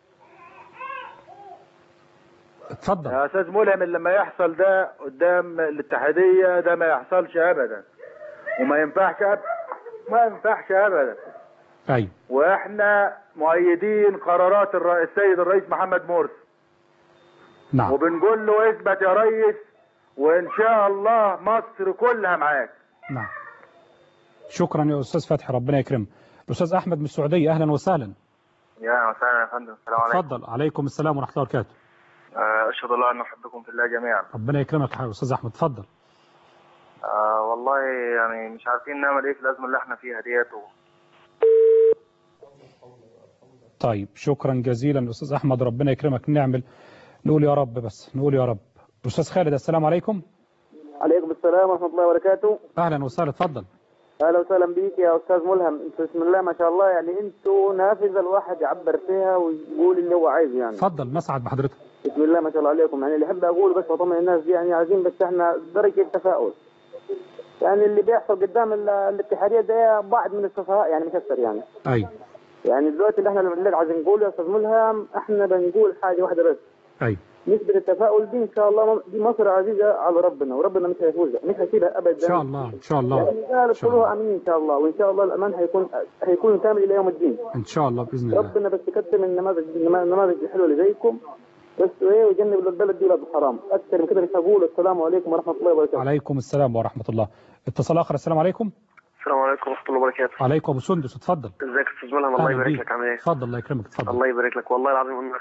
اتفضل يا استاذ ملهم لما يحصل ده قدام الاتحاديه ده ما يحصلش ابدا وما ينفعش أب... ما ينفعش ابدا أيوة واحنا مؤيدين قرارات الر... السيد الرئيس محمد مرسي نعم وبنقول له اثبت يا ريس وان شاء الله مصر كلها معاك نعم شكرا يا أستاذ فتحي ربنا يكرمك الأستاذ أحمد من السعودية أهلا وسهلا يا وسهلا يا فندم السلام عليكم اتفضل عليكم السلام ورحمة الله وبركاته آه، اشهد الله ان احبكم في الله جميعا ربنا يكرمك يا أستاذ أحمد اتفضل آه والله يعني مش عارفين نعمل ايه في الازمه اللي احنا فيها ديت و... طيب شكرا جزيلا أستاذ أحمد ربنا يكرمك نعمل نقول يا رب بس نقول يا رب أستاذ خالد السلام عليكم عليكم السلام ورحمة الله وبركاته أهلا وسهلا اتفضل أهلا وسهلا بيك يا أستاذ ملهم أنتوا بسم الله ما شاء الله يعني أنتوا نافذة الواحد يعبر فيها ويقول اللي هو عايزه يعني اتفضل نسعد بحضرتك بسم الله ما شاء الله عليكم يعني اللي أحب أقول بس وأطمن الناس دي يعني عايزين بس إحنا درجة تفاؤل يعني اللي بيحصل قدام ال- الاتحادية ده بعض من السفهاء يعني مش أكثر يعني أيوة يعني دلوقتي اللي احنا اللي عايزين نقوله يا أستاذ ملهم إحنا بنقول حاجة واحدة بس أيوة نسبة التفاؤل دي إن شاء الله دي مصر عزيزة على ربنا وربنا مش هيفوزها مش هيسيبها أبدا إن شاء الله إن شاء الله يعني قال كلها امين ان شاء الله وان شاء الله الامان هيكون هيكون كامل الى يوم الدين إن شاء الله بإذن الله ربنا بس يكتر من النماذج النماذج الحلوه اللي زيكم بس ايه ويجنب البلد دي ولاد الحرام اكثر من كده مش هقول السلام عليكم ورحمه الله وبركاته عليكم السلام ورحمة الله اتصال آخر السلام عليكم السلام عليكم ورحمه الله وبركاته عليكم أبو سندس اتفضل ازيك يا استاذ ملهم الله أهلا يبارك بيك. لك عامل ايه اتفضل الله يكرمك اتفضل الله يبارك لك والله العظيم أنا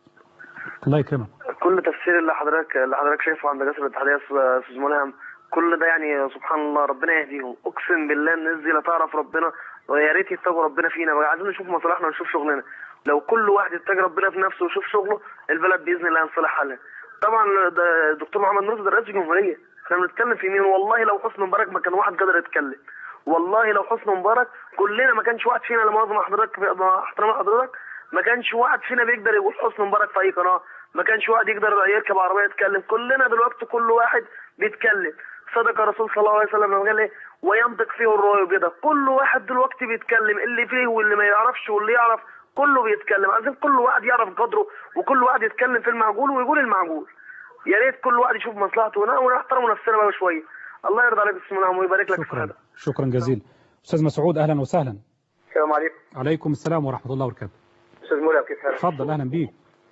الله يكرمك كل تفسير اللي حضرتك اللي حضرتك شايفه عند جسر الاتحاديه يا أستاذ- استاذ ملهم كل ده يعني سبحان الله ربنا يهديهم اقسم بالله الناس دي لا تعرف ربنا ويا ريت يتقوا ربنا فينا بقى عايزين نشوف مصالحنا ونشوف شغلنا لو كل واحد يتقي ربنا في نفسه ويشوف شغله البلد باذن الله هينصلح حالها طبعا ده الدكتور محمد مرسي ده رئيس الجمهوريه احنا بنتكلم في مين والله لو حسني مبارك ما كان واحد قادر يتكلم والله لو حسني مبارك كلنا ما كانش واحد فينا لما مع حضرتك مع احترام حضرتك ما كانش واحد فينا بيقدر يقول حسني مبارك في اي قناه ما كانش واحد يقدر يركب عربيه يتكلم كلنا دلوقتي كل واحد بيتكلم صدق الرسول صلى الله عليه وسلم لما قال ايه وينطق فيه الرؤيا بيضة كل واحد دلوقتي بيتكلم اللي فيه واللي ما يعرفش واللي يعرف كله بيتكلم عايزين كل واحد يعرف قدره وكل واحد يتكلم في المعقول ويقول المعقول يا ريت كل واحد يشوف مصلحته ون- ونحترم نفسنا بقى شويه الله يرضى عليك بسم الله ويبارك لك في شكرا هذا شكرا جزيلا أستاذ مسعود أهلا وسهلا السلام عليكم عليكم السلام ورحمة الله وبركاته استاذ مولى كيف حالك؟ اتفضل أهلا بيك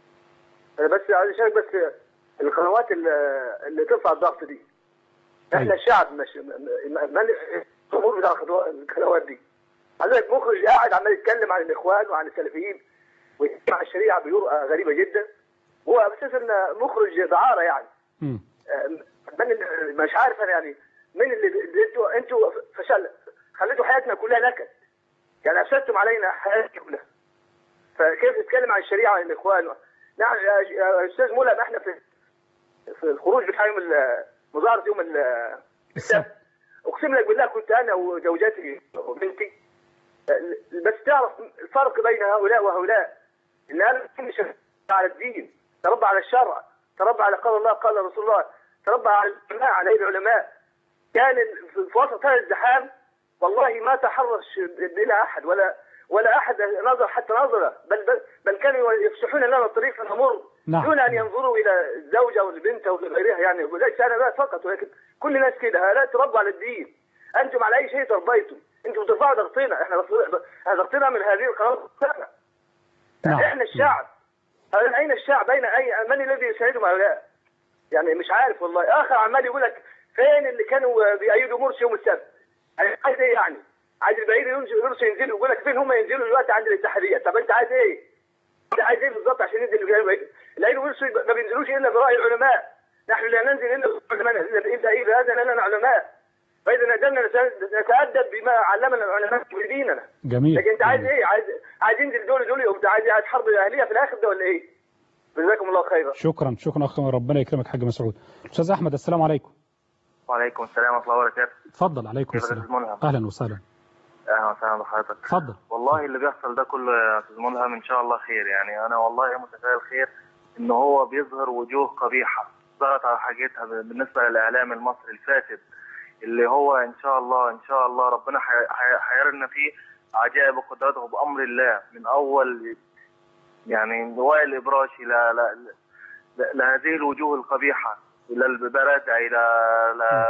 انا بس عايز اشارك بس القنوات اللي, اللي ترفع الضغط دي احنا الشعب مش م- م- من الجمهور بتاع الخطو- القنوات دي حضرتك مخرج قاعد عمال يتكلم عن الاخوان وعن السلفيين ويتكلم عن الشريعه بجرأه غريبه جدا هو اساسا مخرج دعاره يعني مم. من اللي- مش عارف انا يعني من اللي اللي انتوا انتوا فشل خليتوا حياتنا كلها نكد يعني افسدتم علينا حياتنا كلها فكيف نتكلم عن الشريعه وعن الاخوان نعم يا يا استاذ مولى احنا في في الخروج بتاع يوم ال- مظاهره يوم ال- السبت اقسم لك بالله كنت انا وزوجتي وبنتي بس تعرف الفرق بين هؤلاء وهؤلاء ان انا مش على الدين تربى على الشرع تربى على قال الله قال رسول الله تربى على العلماء على ايدي العلماء كان في وسط هذا الزحام والله ما تحرش الى احد ولا ولا احد نظر حتى نظره بل بل, بل كانوا يفسحون لنا الطريق فنمر نعم. دون ان ينظروا الى الزوجه والبنت او غيرها يعني وليس انا بقى فقط ولكن كل الناس كده لا تربوا على الدين انتم على اي شيء تربيتم انتم بترفعوا ضغطنا احنا ضغط- ضغطنا من هذه القناه نعم. احنا الشعب هل اين الشعب اين اي من الذي يساعدهم هؤلاء يعني مش عارف والله اخر عمال يقول لك فين اللي كانوا بيأيدوا مرسي يوم السبت عايز ايه يعني عايز البعيد ينزل مرسي ينزلوا يقول لك فين هم ينزلوا دلوقتي عند الاتحاديه طب انت عايز ايه انت عايز ايه بالظبط عشان ينزل البعيد العيد مرسي ما بينزلوش الا براي العلماء نحن لا ننزل الا بالعلماء الا الا اذا اذن لنا علماء فاذا نزلنا نتادب بما علمنا العلماء في ديننا جميل لكن انت عايز ايه عايز عايز ينزل دول دول يقوم عايز عايز حرب اهليه في الاخر ده ولا ايه جزاكم الله خيرا شكرا شكرا اخ ربنا يكرمك حاج مسعود استاذ احمد السلام عليكم وعليكم السلام ورحمة الله وبركاته اتفضل عليكم كيف السلام الأستاذ ملهم؟ اهلا وسهلا أهلا وسهلا بحضرتك اتفضل والله اللي بيحصل ده كله يا أستاذ ملهم إن شاء الله خير يعني أنا والله متفائل خير إن هو بيظهر وجوه قبيحة ظهرت على حاجتها بالنسبة للإعلام المصري الفاسد اللي هو إن شاء الله إن شاء الله ربنا حي- حي- حيرنا فيه عجائب قدرته بأمر الله من أول يعني وائل إبراشي لا لا لا- لهذه الوجوه القبيحة إلى البرادة إلى إلى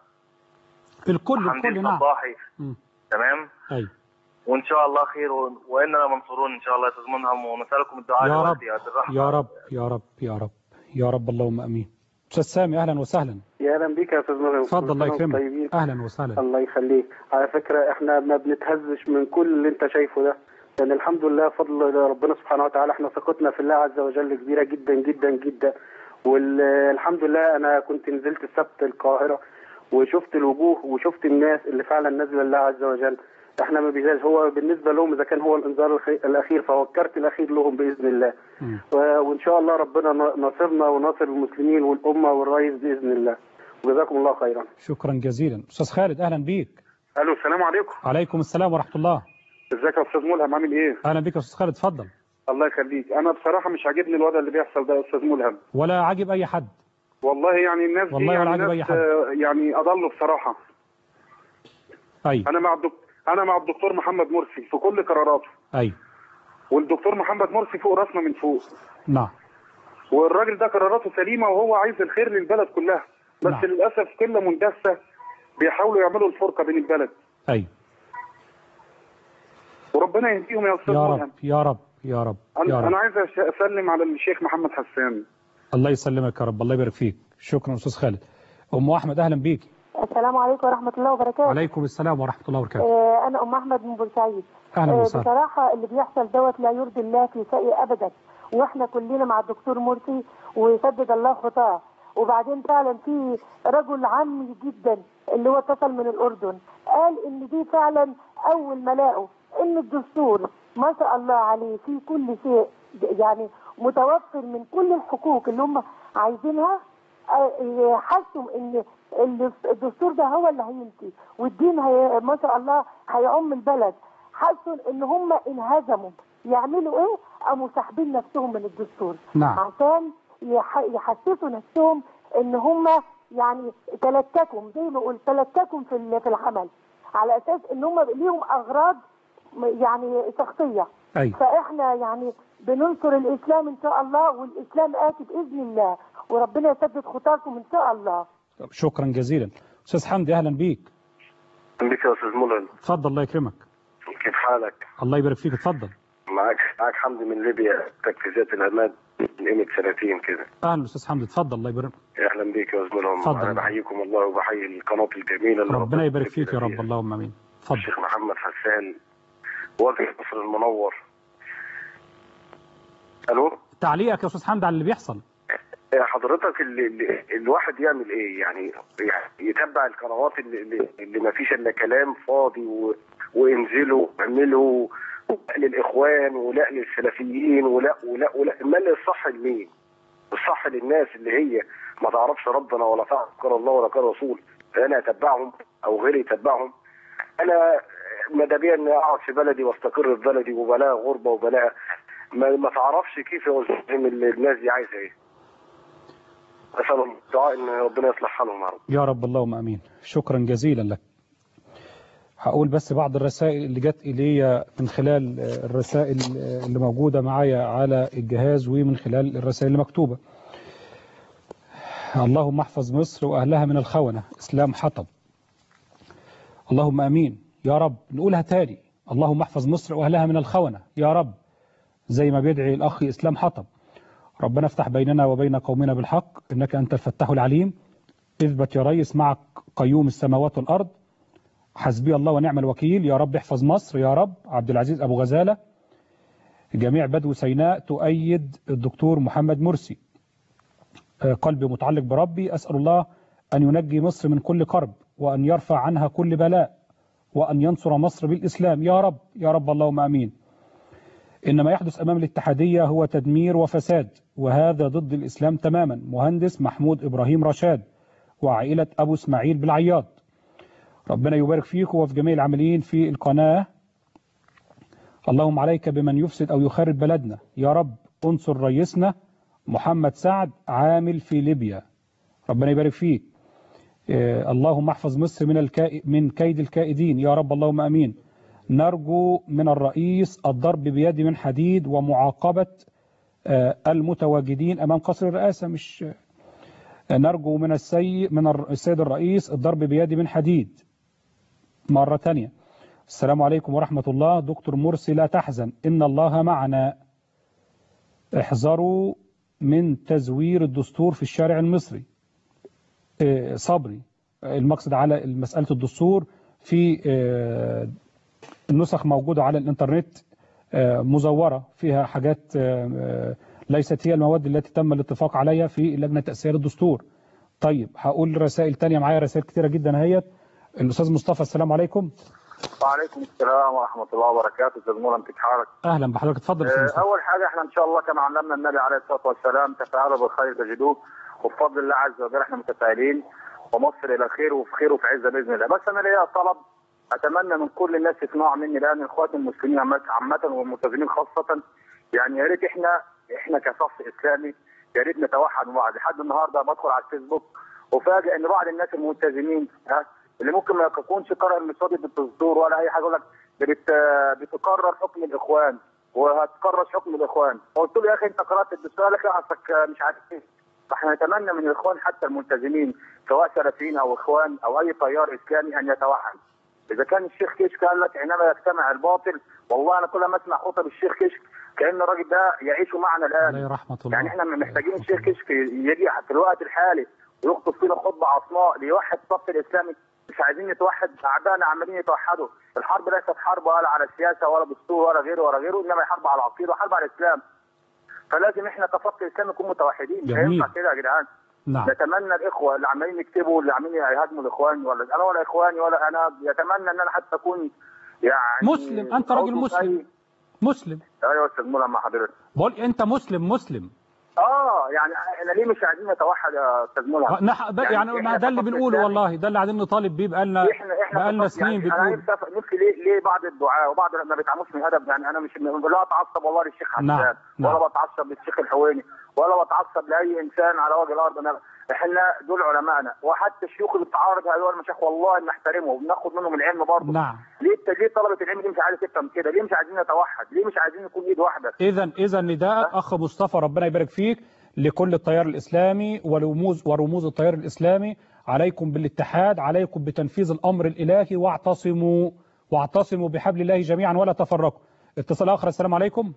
الكل حمدي الكل نعم الصباحي مم. تمام ايوه وان شاء الله خير و... واننا منصورون ان شاء الله يا استاذ منهم ونسالكم الدعاء يا رب لوالدي عبد الرحمن يا رب يا رب يا رب يا رب اللهم امين استاذ سامي اهلا وسهلا يا اهلا بيك يا استاذ مريم اتفضل الله كل سنة وانتم يكرمك طيبين. اهلا وسهلا الله يخليك على فكره احنا ما بنتهزش من كل اللي انت شايفه ده لان الحمد لله فضل ربنا سبحانه وتعالى احنا ثقتنا في الله عز وجل كبيره جدا جدا جدا والحمد لله انا كنت نزلت السبت القاهره وشفت الوجوه وشفت الناس اللي فعلا نازله لله عز وجل احنا ما بيجاز هو بالنسبه لهم اذا كان هو الانذار الخي- الاخير فهو الكارت الاخير لهم باذن الله و- وان شاء الله ربنا ن- ناصرنا وناصر المسلمين والامه والرئيس باذن الله وجزاكم الله خيرا شكرا جزيلا استاذ خالد اهلا بيك الو السلام عليكم عليكم السلام ورحمه الله ازيك يا استاذ ملهم عامل ايه اهلا بك يا استاذ خالد اتفضل الله يخليك انا بصراحه مش عاجبني الوضع اللي بيحصل ده يا استاذ ملهم ولا عاجب اي حد والله يعني الناس والله دي ولا يعني عاجب أي ناس حد. آه، يعني اضلوا بصراحه ايوه انا مع الدك... انا مع الدكتور محمد مرسي في كل قراراته ايوه والدكتور محمد مرسي فوق راسنا من فوق نعم والراجل ده قراراته سليمه وهو عايز الخير للبلد كلها بس نعم. للاسف قله مندسه بيحاولوا يعملوا الفرقه بين البلد ايوه وربنا يهديهم يا استاذ يا ملهم رب يا رب يا رب يا انا رب انا عايز أش- اسلم على الشيخ محمد حسان الله يسلمك يا رب الله يبارك فيك شكرا استاذ خالد ام احمد اهلا بيك السلام عليكم ورحمة الله وبركاته وعليكم السلام ورحمه الله وبركاته آه أنا أم أحمد من بورسعيد أهلا آه وسهلا. بصراحة اللي بيحصل دوت لا يرضي الله في شيء أبدا وإحنا كلنا مع الدكتور مرسي ويسدد الله خطاه وبعدين فعلا في رجل عمي جدا اللي هو اتصل من الأردن قال إن دي فعلا أول ما لقوا إن الدستور ما شاء الله عليه في كل شيء يعني متوفر من كل الحقوق اللي هم عايزينها آه، حسوا ان ال- الدستور ده هو اللي هيمشي والدين هي ما شاء الله هيعم البلد حسوا ان هم انهزموا يعملوا ايه؟ قاموا ساحبين نفسهم من الدستور نعم. عشان يح- يحسسوا نفسهم ان هم يعني تلككم زي ما قلت تلككم في ال- في العمل على اساس ان هم ليهم اغراض م- يعني شخصيه أيوة. فاحنا يعني بننصر الاسلام ان شاء الله والاسلام اتي باذن الله وربنا يسدد خطاكم ان شاء الله شكرا جزيلا استاذ حمدي اهلا بيك بك يا استاذ ملهم اتفضل الله يكرمك كيف حالك؟ الله يبارك فيك اتفضل معك معك حمدي من ليبيا تجهيزات العماد من قيمة سنتين كده اهلا استاذ حمدي اتفضل الله يبارك اهلا بيك يا استاذ ملهم اتفضل. انا بحييكم الله وبحيي القناة الجميلة اللي ربنا يبارك فيك يا رب اللهم امين اتفضل الشيخ محمد حسان وجه مصر المنور الو تعليقك يا استاذ حمدي على اللي بيحصل يا حضرتك اللي, اللي الواحد يعمل ايه يعني يعني يتبع القنوات اللي, اللي, اللي ما فيش الا كلام فاضي و... وانزلوا واعملوا لا للاخوان ولا للسلفيين ولا ولا ولا امال الصح لمين؟ الصح للناس اللي هي ما تعرفش ربنا ولا تعرف قال الله ولا قال رسول فانا اتبعهم او غيري يتبعهم انا ماذا بيا اني اقعد في بلدي واستقر في بلدي وبلاها غربه وبلاها ما, ما تعرفش كيف يوزعهم الناس دي عايزه ايه اسال الدعاء ان ربنا يصلح حالهم يا رب يا رب اللهم امين شكرا جزيلا لك هقول بس بعض الرسائل اللي جت إلي من خلال الرسائل اللي موجودة معايا على الجهاز ومن خلال الرسائل المكتوبة اللهم احفظ مصر وأهلها من الخونة إسلام حطب اللهم أمين يا رب نقولها تاني اللهم احفظ مصر وأهلها من الخونة يا رب زي ما بيدعي الأخ إسلام حطب ربنا افتح بيننا وبين قومنا بالحق إنك أنت الفتاح العليم اثبت يا ريس معك قيوم السماوات والأرض حسبي الله ونعم الوكيل يا رب احفظ مصر يا رب عبد العزيز أبو غزالة جميع بدو سيناء تؤيد الدكتور محمد مرسي قلبي متعلق بربي أسأل الله أن ينجي مصر من كل كرب وأن يرفع عنها كل بلاء وأن ينصر مصر بالإسلام يا رب يا رب اللهم أمين إن ما يحدث أمام الاتحادية هو تدمير وفساد وهذا ضد الإسلام تماما مهندس محمود إبراهيم رشاد وعائلة أبو اسماعيل بالعياض ربنا يبارك فيكم وفي جميع العاملين في القناة اللهم عليك بمن يفسد أو يخرب بلدنا يا رب انصر رئيسنا محمد سعد عامل في ليبيا ربنا يبارك فيك إيه اللهم احفظ مصر من الكائ... من كيد الكائدين يا رب اللهم امين نرجو من الرئيس الضرب بيد من حديد ومعاقبة آه المتواجدين امام قصر الرئاسة مش آه نرجو من السيد من السيد الرئيس الضرب بيد من حديد مرة تانية السلام عليكم ورحمة الله دكتور مرسي لا تحزن إن الله معنا احذروا من تزوير الدستور في الشارع المصري صبري المقصد على مسألة الدستور في النسخ موجودة على الانترنت مزورة فيها حاجات ليست هي المواد التي تم الاتفاق عليها في لجنة تأسير الدستور طيب هقول رسائل تانية معايا رسائل كتيرة جدا اهيت الأستاذ مصطفى السلام عليكم وعليكم السلام ورحمة الله وبركاته أستاذ مولى انت حالك أهلا بحضرتك اتفضل أه أول حاجة احنا إن شاء الله كما علمنا النبي عليه الصلاة والسلام تفاعلوا بالخير تجدوه وبفضل الله عز وجل احنا متفائلين ومصر إلى خير وفي خير وفي عزة بإذن الله بس أنا ليا طلب أتمنى من كل الناس يسمعوا مني الآن إخواتي المسلمين عامة والملتزمين خاصة يعني يا ريت احنا احنا كصف إسلامي يا ريت نتوحد مع بعض لحد النهارده بدخل على الفيسبوك وفاجئ ان بعض الناس الملتزمين ها اللي ممكن ما يكونش قرأ المصادر بالدستور ولا اي حاجه يقول لك بت... بتقرر حكم الاخوان وهتقرر حكم الاخوان فقلت له يا اخي انت قرات الدستور قال لك لا اصلك مش عارف ايه فاحنا نتمنى من الاخوان حتى الملتزمين سواء سلفيين او اخوان او اي تيار اسلامي ان يتوحد اذا كان الشيخ كشك قال لك حينما يجتمع الباطل والله انا كل ما اسمع خطب الشيخ كشك كان الراجل ده يعيش معنا الان رحمة الله يعني احنا محتاجين الشيخ كشك يجي في الوقت الحالي ويخطب فينا خطبه عصماء ليوحد الصف الاسلامي مش عايزين نتوحد اعدائنا عمالين يتوحدوا الحرب ليست حرب ولا على السياسه ولا دستور ولا غيره ولا غيره انما حرب على العقيده وحرب على الاسلام فلازم احنا كصف الاسلام نكون متوحدين مش هينفع كده يا جدعان نعم. نتمنى الاخوه اللي عمالين يكتبوا اللي عمالين يهاجموا الاخوان ولا انا ولا اخواني ولا انا يتمنى ان انا حتى اكون يعني مسلم انت راجل مسلم مسلم ايوه يا استاذ مولى مع حضرتك بقول انت مسلم مسلم اه يعني احنا ليه مش عايزين نتوحد يا استاذ مولى نح... يعني, يعني ما ده اللي بنقوله والله ده اللي قاعدين نطالب بيه بقالنا احنا احنا بقالنا سنين يعني انا بنقول نفسي نفسي ليه ليه بعض الدعاء وبعض ما بيتعاملوش من ادب يعني انا مش لا اتعصب والله للشيخ حسان نعم، نعم. ولا بتعصب للشيخ الحويني ولا بتعصب لاي انسان على وجه الارض انا احنا دول علمائنا وحتى الشيوخ اللي بتعارض هؤلاء المشايخ والله بنحترمهم وبناخد منهم العلم برضه نعم ليه انت ليه طلبه العلم دي مش عايزه تفهم كده ليه مش عايزين نتوحد ليه مش عايزين نكون ايد واحده اذا اذا نداءك اخ مصطفى ربنا يبارك فيك لكل التيار الاسلامي ورموز ورموز التيار الاسلامي عليكم بالاتحاد عليكم بتنفيذ الامر الالهي واعتصموا واعتصموا بحبل الله جميعا ولا تفرقوا اتصال اخر السلام عليكم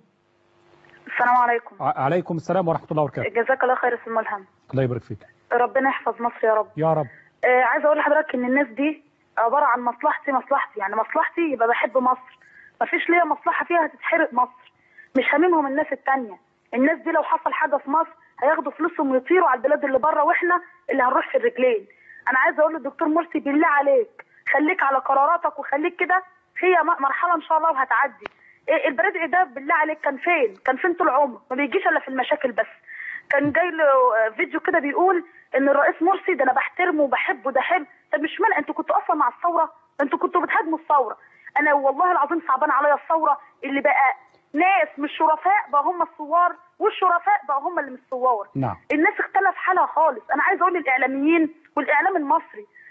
السلام عليكم ع- عليكم السلام ورحمه الله وبركاته جزاك الله خير اسم ملهم الله يبارك فيك ربنا يحفظ مصر يا رب يا رب آه عايزه اقول لحضرتك ان الناس دي عباره عن مصلحتي مصلحتي يعني مصلحتي يبقى بحب مصر مفيش ليا مصلحه فيها هتتحرق مصر مش هاممهم الناس التانية الناس دي لو حصل حاجه في مصر هياخدوا فلوسهم ويطيروا على البلاد اللي بره واحنا اللي هنروح في الرجلين انا عايزه اقول للدكتور مرسي بالله عليك خليك على قراراتك وخليك كده هي م- مرحله ان شاء الله وهتعدي إيه البرادعي ده بالله عليك كان فين كان فين طول عمره ما بيجيش الا في المشاكل بس كان جاي له آه، فيديو كده بيقول ان الرئيس مرسي ده انا بحترمه وبحبه ده حلو طب مش معنى انتوا كنتوا اصلا مع الثوره انتوا كنتوا بتهاجموا الثوره انا والله العظيم صعبان عليا الثوره اللي بقى ناس مش شرفاء بقى هم الثوار والشرفاء بقى هم اللي مش ثوار نعم الناس اختلف حالها خالص انا عايز اقول للاعلاميين والاعلام المصري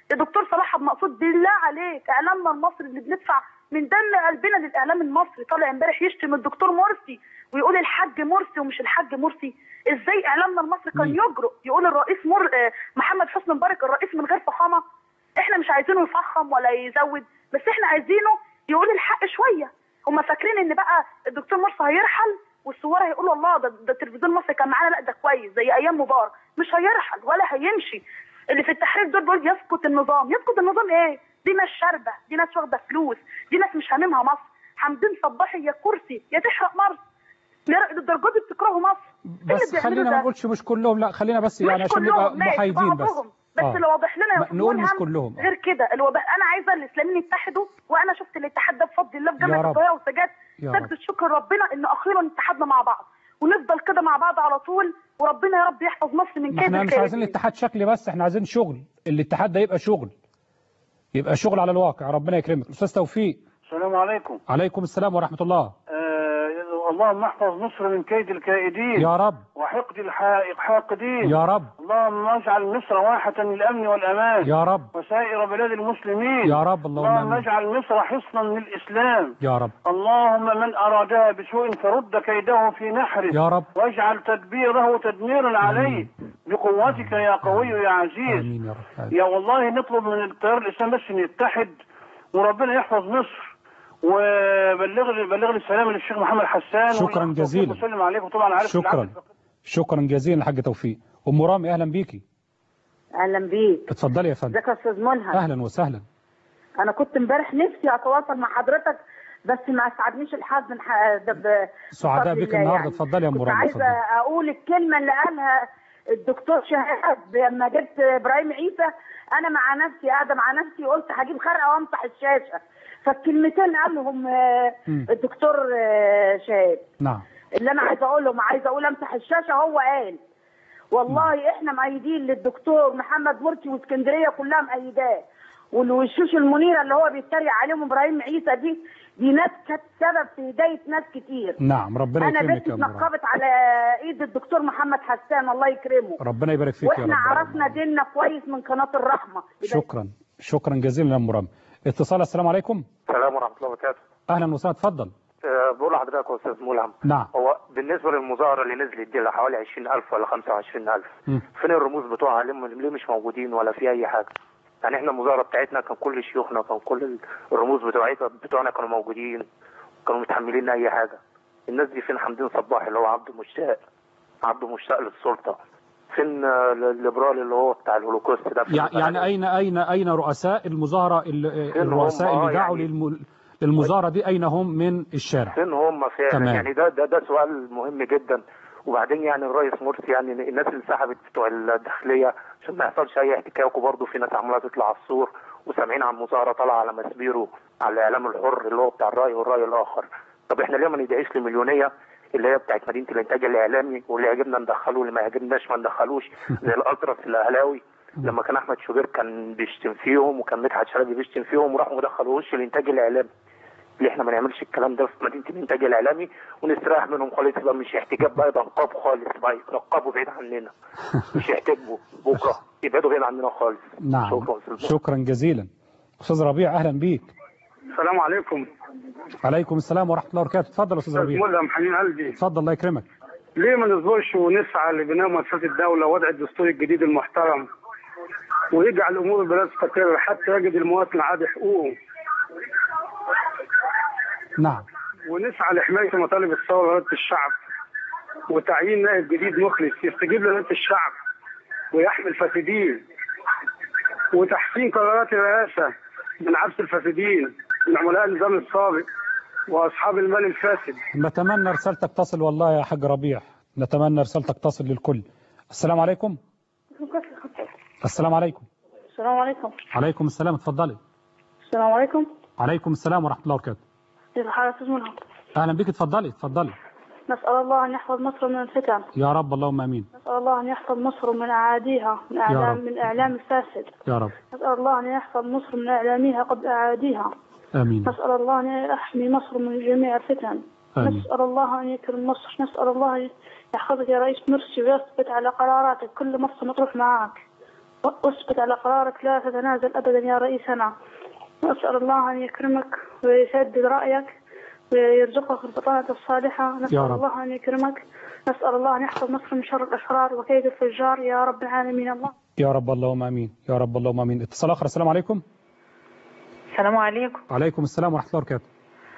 يا دكتور صلاح عبد المقصود بالله عليك اعلامنا المصري اللي بندفع من دم قلبنا للاعلام المصري طالع امبارح يشتم الدكتور مرسي ويقول الحاج مرسي ومش الحاج مرسي ازاي اعلامنا المصري كان يجرؤ يقول الرئيس مر... آه، محمد حسني مبارك الرئيس من غير فخامه احنا مش عايزينه يفخم ولا يزود بس احنا عايزينه يقول الحق شويه هم فاكرين ان بقى الدكتور مرسي هيرحل والثوار هيقولوا الله ده, ده تلفزيون مصر كان معانا لا ده كويس زي ايام مبارك مش هيرحل ولا هيمشي اللي في التحرير دول بيقول يسقط النظام يسقط النظام ايه دي ناس شاربه دي ناس واخده فلوس دي ناس مش هاممها مصر حمدين صباحي يا كرسي يا تحرق مصر للدرجه دي بتكرهوا مصر إيه اللي بس بيعملوا خلينا ده؟ ما نقولش مش كلهم لا خلينا بس يعني مش عشان نبقى كلهم ماشي محايدين بس بعضهم بس آه. اللي واضح لنا يا ما- أستاذ نقول مش ملهم كلهم. غير كده اللي واضح انا عايزه الاسلاميين يتحدوا وانا شفت الاتحاد ده بفضل الله في يا جامعه رب. القاهره وسجاد يا رب. سجدة شكر ربنا ان اخيرا اتحدنا مع بعض ونفضل كده مع بعض على طول وربنا يا رب يحفظ مصر من ما كيد احنا مش الكائدين. عايزين الاتحاد شكلي بس احنا عايزين شغل الاتحاد ده يبقى شغل يبقى شغل على الواقع ربنا يكرمك استاذ توفيق السلام عليكم عليكم السلام ورحمة الله آه اللهم احفظ مصر من كيد الكائدين يا رب وحقد الحاقدين يا رب اللهم اجعل مصر واحة للأمن والأمان يا رب وسائر بلاد المسلمين يا رب اللهم اللهم آمين. اجعل مصر حصنا للإسلام يا رب اللهم من أرادها بسوء فرد كيده في نحره يا رب واجعل تدبيره تدميرا عليه بقوتك يا قوي يا عزيز آمين يا رب يا والله نطلب من التيار الإسلامي بس إن يتحد وربنا يحفظ مصر وبلغ بلغ لي السلام للشيخ محمد حسان شكراً والأخ جزيلاً. توفيق وسلم عليكم طبعا عارف شكرا العبد شكرا جزيلا الحاج توفيق ام رامي اهلا بيكي اهلا بيك اتفضلي يا فندم ازيك يا استاذ ملهم اهلا وسهلا انا كنت امبارح نفسي اتواصل مع حضرتك بس ما اسعدنيش الحظ من ح- ده ب- سعداء بفضل بك الله النهارده يعني. اتفضلي يا ام كنت رامي عايزه اتفضلي اقول الكلمه اللي قالها الدكتور شهاب لما جبت ابراهيم عيسى انا مع نفسي قاعده مع نفسي قلت هجيب خرقه وامسح الشاشه فالكلمتين قالهم آه، مم. الدكتور آه، شهاب نعم اللي انا عايزه اقولهم عايزه اقول امسح الشاشه هو قال والله احنا مؤيدين للدكتور محمد مرسي واسكندريه كلها مؤيداه والوشوش المنيره اللي هو بيتريق عليهم ابراهيم عيسى دي دي ناس كانت سبب في هدايه ناس كتير نعم ربنا انا يكرمك بنتي يا ام رامي اتنقبت على ايد الدكتور محمد حسان الله يكرمه ربنا يبارك فيك يا واحنا رب عرفنا ديننا كويس من قناه الرحمه شكرا شكرا جزيلا يا ام رامي اتصال السلام عليكم السلام ورحمه الله وبركاته اهلا وسهلا اتفضل أه بقول لحضرتك يا استاذ ملهم نعم هو بالنسبه للمظاهره اللي نزلت دي اللي حوالي 20000 ولا 25000 مم. فين الرموز بتوعها ليه ليه مش موجودين ولا في اي حاجه يعني احنا المظاهره بتاعتنا كان كل شيوخنا كان كل الرموز بتوعتنا بتوعنا كانوا موجودين كانوا متحملين اي حاجه الناس دي فين حمدين صباح اللي هو عبده مشتاق عبده مشتاق للسلطه فين آه، الليبرال اللي هو بتاع الهولوكوست ده فين يع- يعني اين اين اين رؤساء المظاهره ال- فين هم؟ الرؤساء آه، اللي دعوا يعني- للم- للمظاهره دي اين هم من الشارع فين هم فعلا تمام. يعني ده ده ده سؤال مهم جدا وبعدين يعني الرئيس مرسي يعني الناس اللي سحبت بتوع الداخليه عشان ما يحصلش اي احتكاك وبرضه في ناس عماله تطلع على السور وسامعين عن مظاهره طالعه على مسبيرو على الاعلام الحر اللي هو بتاع الراي والراي الاخر طب احنا ليه ما ندعيش لمليونيه اللي هي بتاعت مدينه الانتاج الاعلامي واللي يعجبنا ندخلوه اللي ما يعجبناش ما ندخلوش زي الالتراس الاهلاوي لما كان احمد شوبير كان بيشتم فيهم وكان مدحت شلبي بيشتم فيهم وراحوا ما دخلوهوش الانتاج الاعلامي ليه احنا ما نعملش الكلام ده في مدينه الانتاج الاعلامي ونستريح منهم خالص يبقى مش احتجاب بقى يبقى نقاب خالص بقى يتنقبوا بعيد عننا مش يحتجبوا بكره يبعدوا بعيد عننا خالص نعم شكرا أستاذ شكرا جزيلا استاذ ربيع اهلا بيك السلام عليكم عليكم السلام ورحمه الله وبركاته اتفضل يا استاذ استاذ ربيع ملهم حنين قلبي اتفضل الله يكرمك ليه ما نصبرش ونسعى لبناء مؤسسات الدولة ووضع الدستور الجديد المحترم ويجعل أمور البلاد تستقر حتى يجد المواطن العادي حقوقه نعم ونسعى لحماية مطالب الثورة وإرادة الشعب وتعيين نائب جديد مخلص يستجيب لإرادة الشعب ويحمي الفاسدين وتحسين قرارات الرئاسة من عبس الفاسدين من عملاء النظام السابق وأصحاب المال الفاسد نتمنى رسالتك تصل والله يا حاج ربيع نتمنى رسالتك تصل للكل السلام عليكم السلام عليكم السلام عليكم عليكم السلام اتفضلي السلام عليكم عليكم السلام ورحمه الله وبركاته كيف الحال استاذ ملهم اهلا بك اتفضلي اتفضلي نسال الله ان يحفظ مصر من الفتن يا رب اللهم امين نسال الله ان يحفظ مصر من اعاديها من اعلام رب. من اعلام الفاسد يا رب نسال الله ان يحفظ مصر من اعلامها قبل اعاديها امين نسال الله ان يحمي مصر من جميع الفتن آمين. نسال الله ان يكرم مصر نسال الله ان يحفظك يا رئيس مرسي ويثبت على قراراتك كل مصر مطروح معاك واثبت على قرارك لا تتنازل أبدا يا رئيسنا نسأل الله أن يكرمك ويسدد رأيك ويرزقك البطانة الصالحة نسأل يا رب. الله أن يكرمك نسأل الله أن يحفظ مصر من شر الأشرار وكيد الفجار يا رب العالمين الله يا رب اللهم امين يا رب اللهم امين اتصال اخر السلام عليكم السلام عليكم وعليكم السلام ورحمه الله وبركاته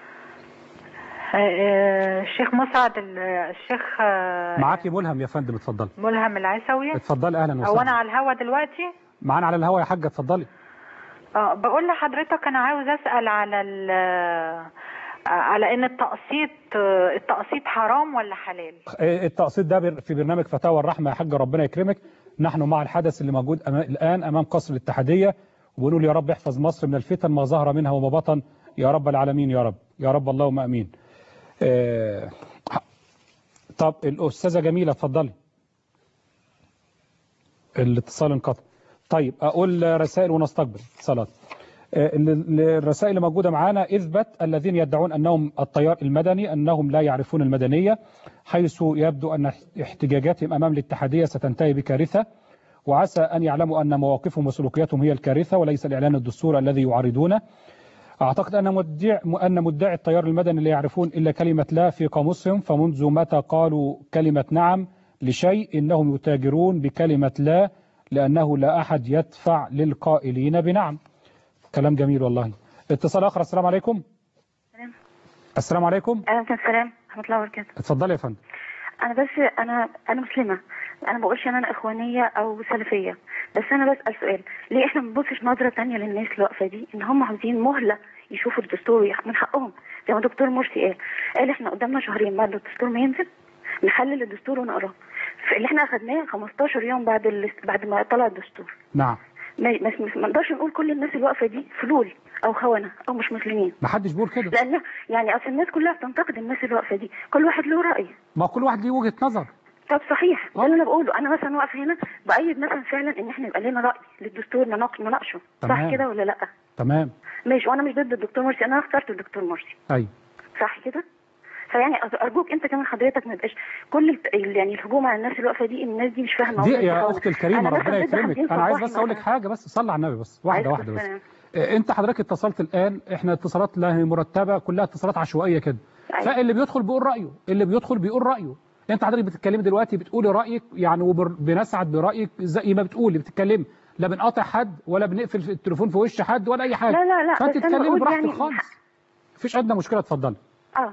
آه، الشيخ مسعد ال- الشيخ آه، معاكي ملهم يا فندم اتفضلي ملهم العيسوي اتفضلي اهلا او انا وسهلا على الهوا دلوقتي معانا على الهوا يا حاجه اتفضلي اه بقول لحضرتك انا عاوز اسال على ال على ان التقسيط آه، التقسيط حرام ولا حلال التقسيط ده بر- في برنامج فتاوى الرحمه يا حاجه ربنا يكرمك نحن مع الحدث اللي موجود أما الان امام قصر الاتحاديه وبنقول يا رب احفظ مصر من الفتن ما ظهر منها وما بطن يا رب العالمين يا رب يا رب اللهم امين آه، طب الاستاذه جميله اتفضلي الاتصال انقطع طيب اقول رسائل ونستقبل اتصالات آه، ال- ال- الرسائل اللي موجودة معانا اثبت الذين يدعون أنهم التيار المدني أنهم لا يعرفون المدنية حيث يبدو أن احتجاجاتهم أمام الاتحادية ستنتهي بكارثة وعسى أن يعلموا أن مواقفهم وسلوكياتهم هي الكارثة وليس الإعلان الدستور الذي يعارضونه أعتقد أن مدعي أن مدعي التيار المدني لا يعرفون إلا كلمة لا في قاموسهم فمنذ متى قالوا كلمة نعم لشيء إنهم يتاجرون بكلمة لا لأنه لا أحد يدفع للقائلين بنعم كلام جميل والله اتصال آخر السلام عليكم السلام. السلام عليكم عليكم السلام ورحمة الله وبركاته اتفضلي يا فندم أنا بس أنا أنا مسلمة أنا ما بقولش إن أنا إخوانية أو سلفية بس أنا بسأل سؤال ليه إحنا ما بنبصش نظرة تانية للناس اللي واقفة دي إن هم عاوزين مهلة يشوفوا الدستور ويح- من حقهم زي ما دكتور مرسي قال قال إحنا قدامنا شهرين بعد الدستور ما ينزل نحلل الدستور ونقراه فاللي إحنا أخدناه 15 يوم بعد ال... بعد ما طلع الدستور نعم ما ما ما نقدرش نقول كل الناس اللي واقفة دي فلول أو خونة أو مش مسلمين ما حدش بيقول كده لأن يعني أصل الناس كلها بتنتقد الناس اللي واقفة دي كل واحد له رأي ما كل واحد ليه وجهة نظر طب صحيح ده اللي انا بقوله انا مثلا واقفه هنا بايد مثلا فعلا ان احنا يبقى لنا راي للدستور نناق- نناقشه صح تمام. كده ولا لا تمام ماشي وانا مش ضد الدكتور مرسي انا اخترت الدكتور مرسي أيوة صح كده فيعني أر- ارجوك انت كمان حضرتك ما تبقاش كل الت- ال- يعني الهجوم على الناس اللي واقفه دي الناس دي مش فاهمه دي والناس يا بتخوف. اختي الكريمه أنا مثلاً ربنا ضد يكرمك حاطين انا عايز صباحي بس اقول لك مثلاً. حاجه بس صلي على النبي بس واحده عليكم واحده بس السلام. آه، انت حضرتك اتصلت الان احنا اتصالات لا هي مرتبه كلها اتصالات عشوائيه كده فاللي بيدخل بيقول رايه اللي بيدخل بيقول رايه انت حضرتك بتتكلمي دلوقتي بتقولي رايك يعني وبنسعد برايك زي ما بتقولي بتتكلمي لا بنقاطع حد ولا بنقفل التليفون في وش حد ولا اي حاجه لا لا لا فانت بس أنا تتكلمي بقول براحتك يعني خالص مفيش ادنى مشكله اتفضلي اه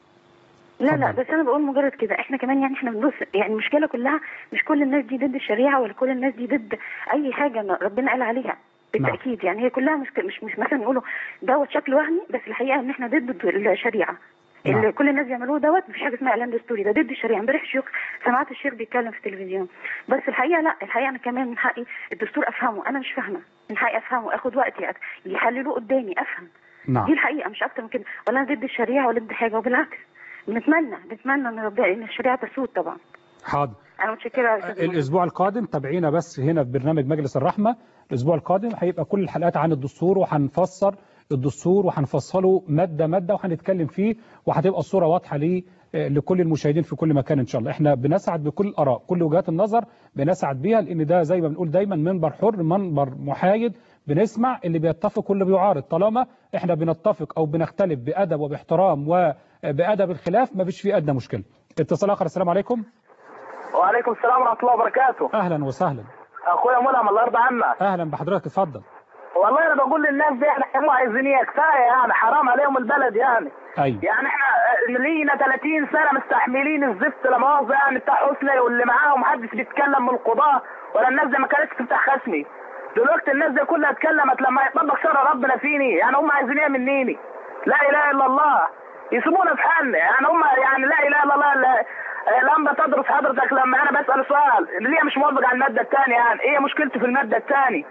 لا لا بس انا بقول مجرد كده احنا كمان يعني احنا بنبص يعني المشكله كلها مش كل الناس دي ضد الشريعه ولا كل الناس دي ضد اي حاجه إن ربنا قال عليها بالتاكيد يعني هي كلها مش مش مش مثلا نقوله دوت شكل وهمي بس الحقيقه ان احنا ضد الشريعه اللي كل الناس بيعملوه دوت مفيش حاجه اسمها اعلان دستوري ده ضد الشريعه امبارح الشيخ سمعت الشيخ بيتكلم في التلفزيون بس الحقيقه لا الحقيقه انا كمان من حقي الدستور افهمه انا مش فاهمه من حقي افهمه اخد وقتي أت- يحللوه قدامي افهم نعم. دي الحقيقه مش اكتر من كده ولا انا ضد الشريعه ولا ضد حاجه وبالعكس بنتمنى بنتمنى ان ربنا ان الشريعه تسود طبعا حاضر انا متشكره يا استاذ منى. الاسبوع القادم تابعينا بس هنا في برنامج مجلس الرحمه الاسبوع القادم هيبقى كل الحلقات عن الدستور وهنفسر الدستور وهنفصله ماده ماده وهنتكلم فيه وهتبقى الصوره واضحه ليه آه، لكل المشاهدين في كل مكان ان شاء الله احنا بنسعد بكل الاراء كل وجهات النظر بنسعد بيها لان ده زي ما بنقول دايما منبر حر منبر محايد بنسمع اللي بيتفق واللي بيعارض طالما احنا بنتفق او بنختلف بادب وباحترام وبادب الخلاف ما فيش فيه ادنى مشكله اتصال اخر السلام عليكم وعليكم السلام ورحمه الله وبركاته اهلا وسهلا اخويا ملهم الله يرضى عنك اهلا بحضرتك اتفضل والله انا بقول للناس دي احنا هم عايزين ايه كفايه يعني حرام عليهم البلد يعني ايوه يعني احنا لينا 30 سنه مستحملين الزفت لا مؤاخذه يعني بتاع حسني واللي معاه محدش بيتكلم من القضاه ولا الناس دي ما كانتش تفتح خصمي دلوقتي الناس دي كلها اتكلمت لما يطبق شرع ربنا فيني يعني هم عايزين ايه منيني لا اله الا الله يسيبونا في حالنا يعني هم يعني لا اله الا الله لا لما تدرس حضرتك لما انا بسال سؤال ليه مش موافق على الماده الثانيه يعني ايه مشكلتي في الماده الثانيه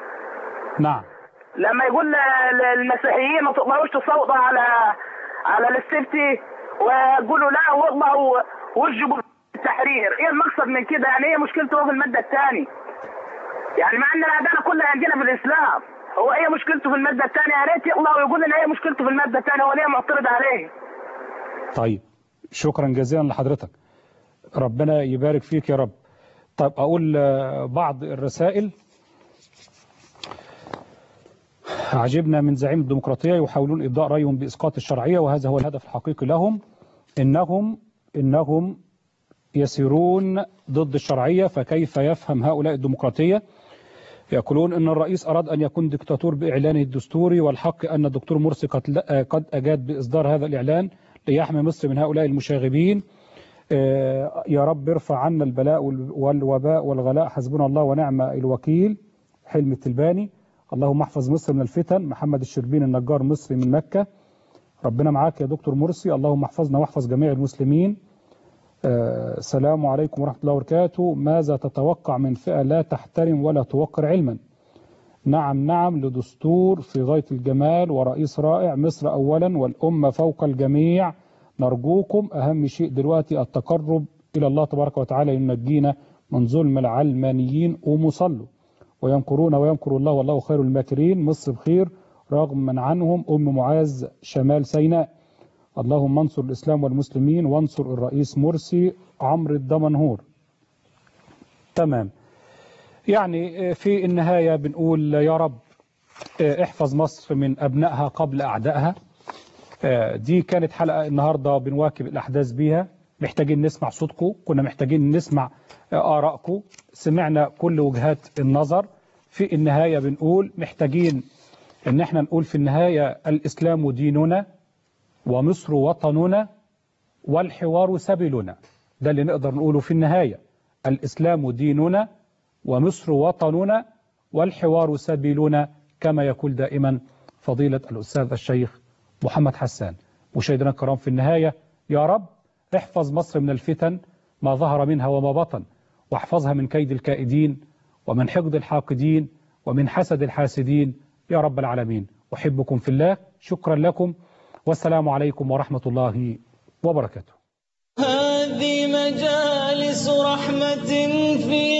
نعم لما يقول ل- المسيحيين ما تقدروش تصوتوا على على الاستفتي ويقولوا لا واطلعوا وجبوا التحرير ايه المقصد من كده يعني ايه مشكلته في الماده الثانيه يعني مع ان الادانه كلها عندنا في الاسلام هو ايه مشكلته في الماده الثانيه يا ريت يطلع ويقول لنا ايه مشكلته في الماده الثانيه هو ليه معترض عليه طيب شكرا جزيلا لحضرتك ربنا يبارك فيك يا رب طيب أقول آه، بعض الرسائل عجبنا من زعيم الديمقراطية يحاولون إبداء رأيهم بإسقاط الشرعية وهذا هو الهدف الحقيقي لهم إنهم إنهم يسيرون ضد الشرعية فكيف يفهم هؤلاء الديمقراطية يقولون أن الرئيس أراد أن يكون دكتاتور بإعلانه الدستوري والحق أن الدكتور مرسي قد قد أجاد بإصدار هذا الإعلان ليحمي مصر من هؤلاء المشاغبين يا رب ارفع عنا البلاء والوباء والغلاء حسبنا الله ونعم الوكيل حلم التلباني اللهم احفظ مصر من الفتن محمد الشربين النجار مصري من مكة ربنا معاك يا دكتور مرسي اللهم احفظنا واحفظ جميع المسلمين السلام عليكم ورحمة الله وبركاته ماذا تتوقع من فئة لا تحترم ولا توقر علما نعم نعم لدستور في غاية الجمال ورئيس رائع مصر أولا والأمة فوق الجميع نرجوكم أهم شيء دلوقتي التقرب إلى الله تبارك وتعالى ينجينا من ظلم العلمانيين ومصلوا وينكرون وينكر الله والله خير الماكرين مصر بخير رغم من عنهم أم معاذ شمال سيناء اللهم انصر الإسلام والمسلمين وانصر الرئيس مرسي عمرو الدمنهور تمام يعني في النهاية بنقول يا رب احفظ مصر من أبنائها قبل أعدائها دي كانت حلقة النهاردة بنواكب الأحداث بيها محتاجين نسمع صوتكم كنا محتاجين نسمع آرائكم سمعنا كل وجهات النظر في النهاية بنقول محتاجين ان احنا نقول في النهاية الإسلام ديننا ومصر وطننا والحوار سبيلنا ده اللي نقدر نقوله في النهاية الإسلام ديننا ومصر وطننا والحوار سبيلنا كما يقول دائما فضيلة الأستاذ الشيخ محمد حسان مشاهدينا الكرام في النهاية يا رب احفظ مصر من الفتن ما ظهر منها وما بطن واحفظها من كيد الكائدين ومن حقد الحاقدين ومن حسد الحاسدين يا رب العالمين أحبكم في الله شكرا لكم والسلام عليكم ورحمة الله وبركاته هذه مجالس رحمة في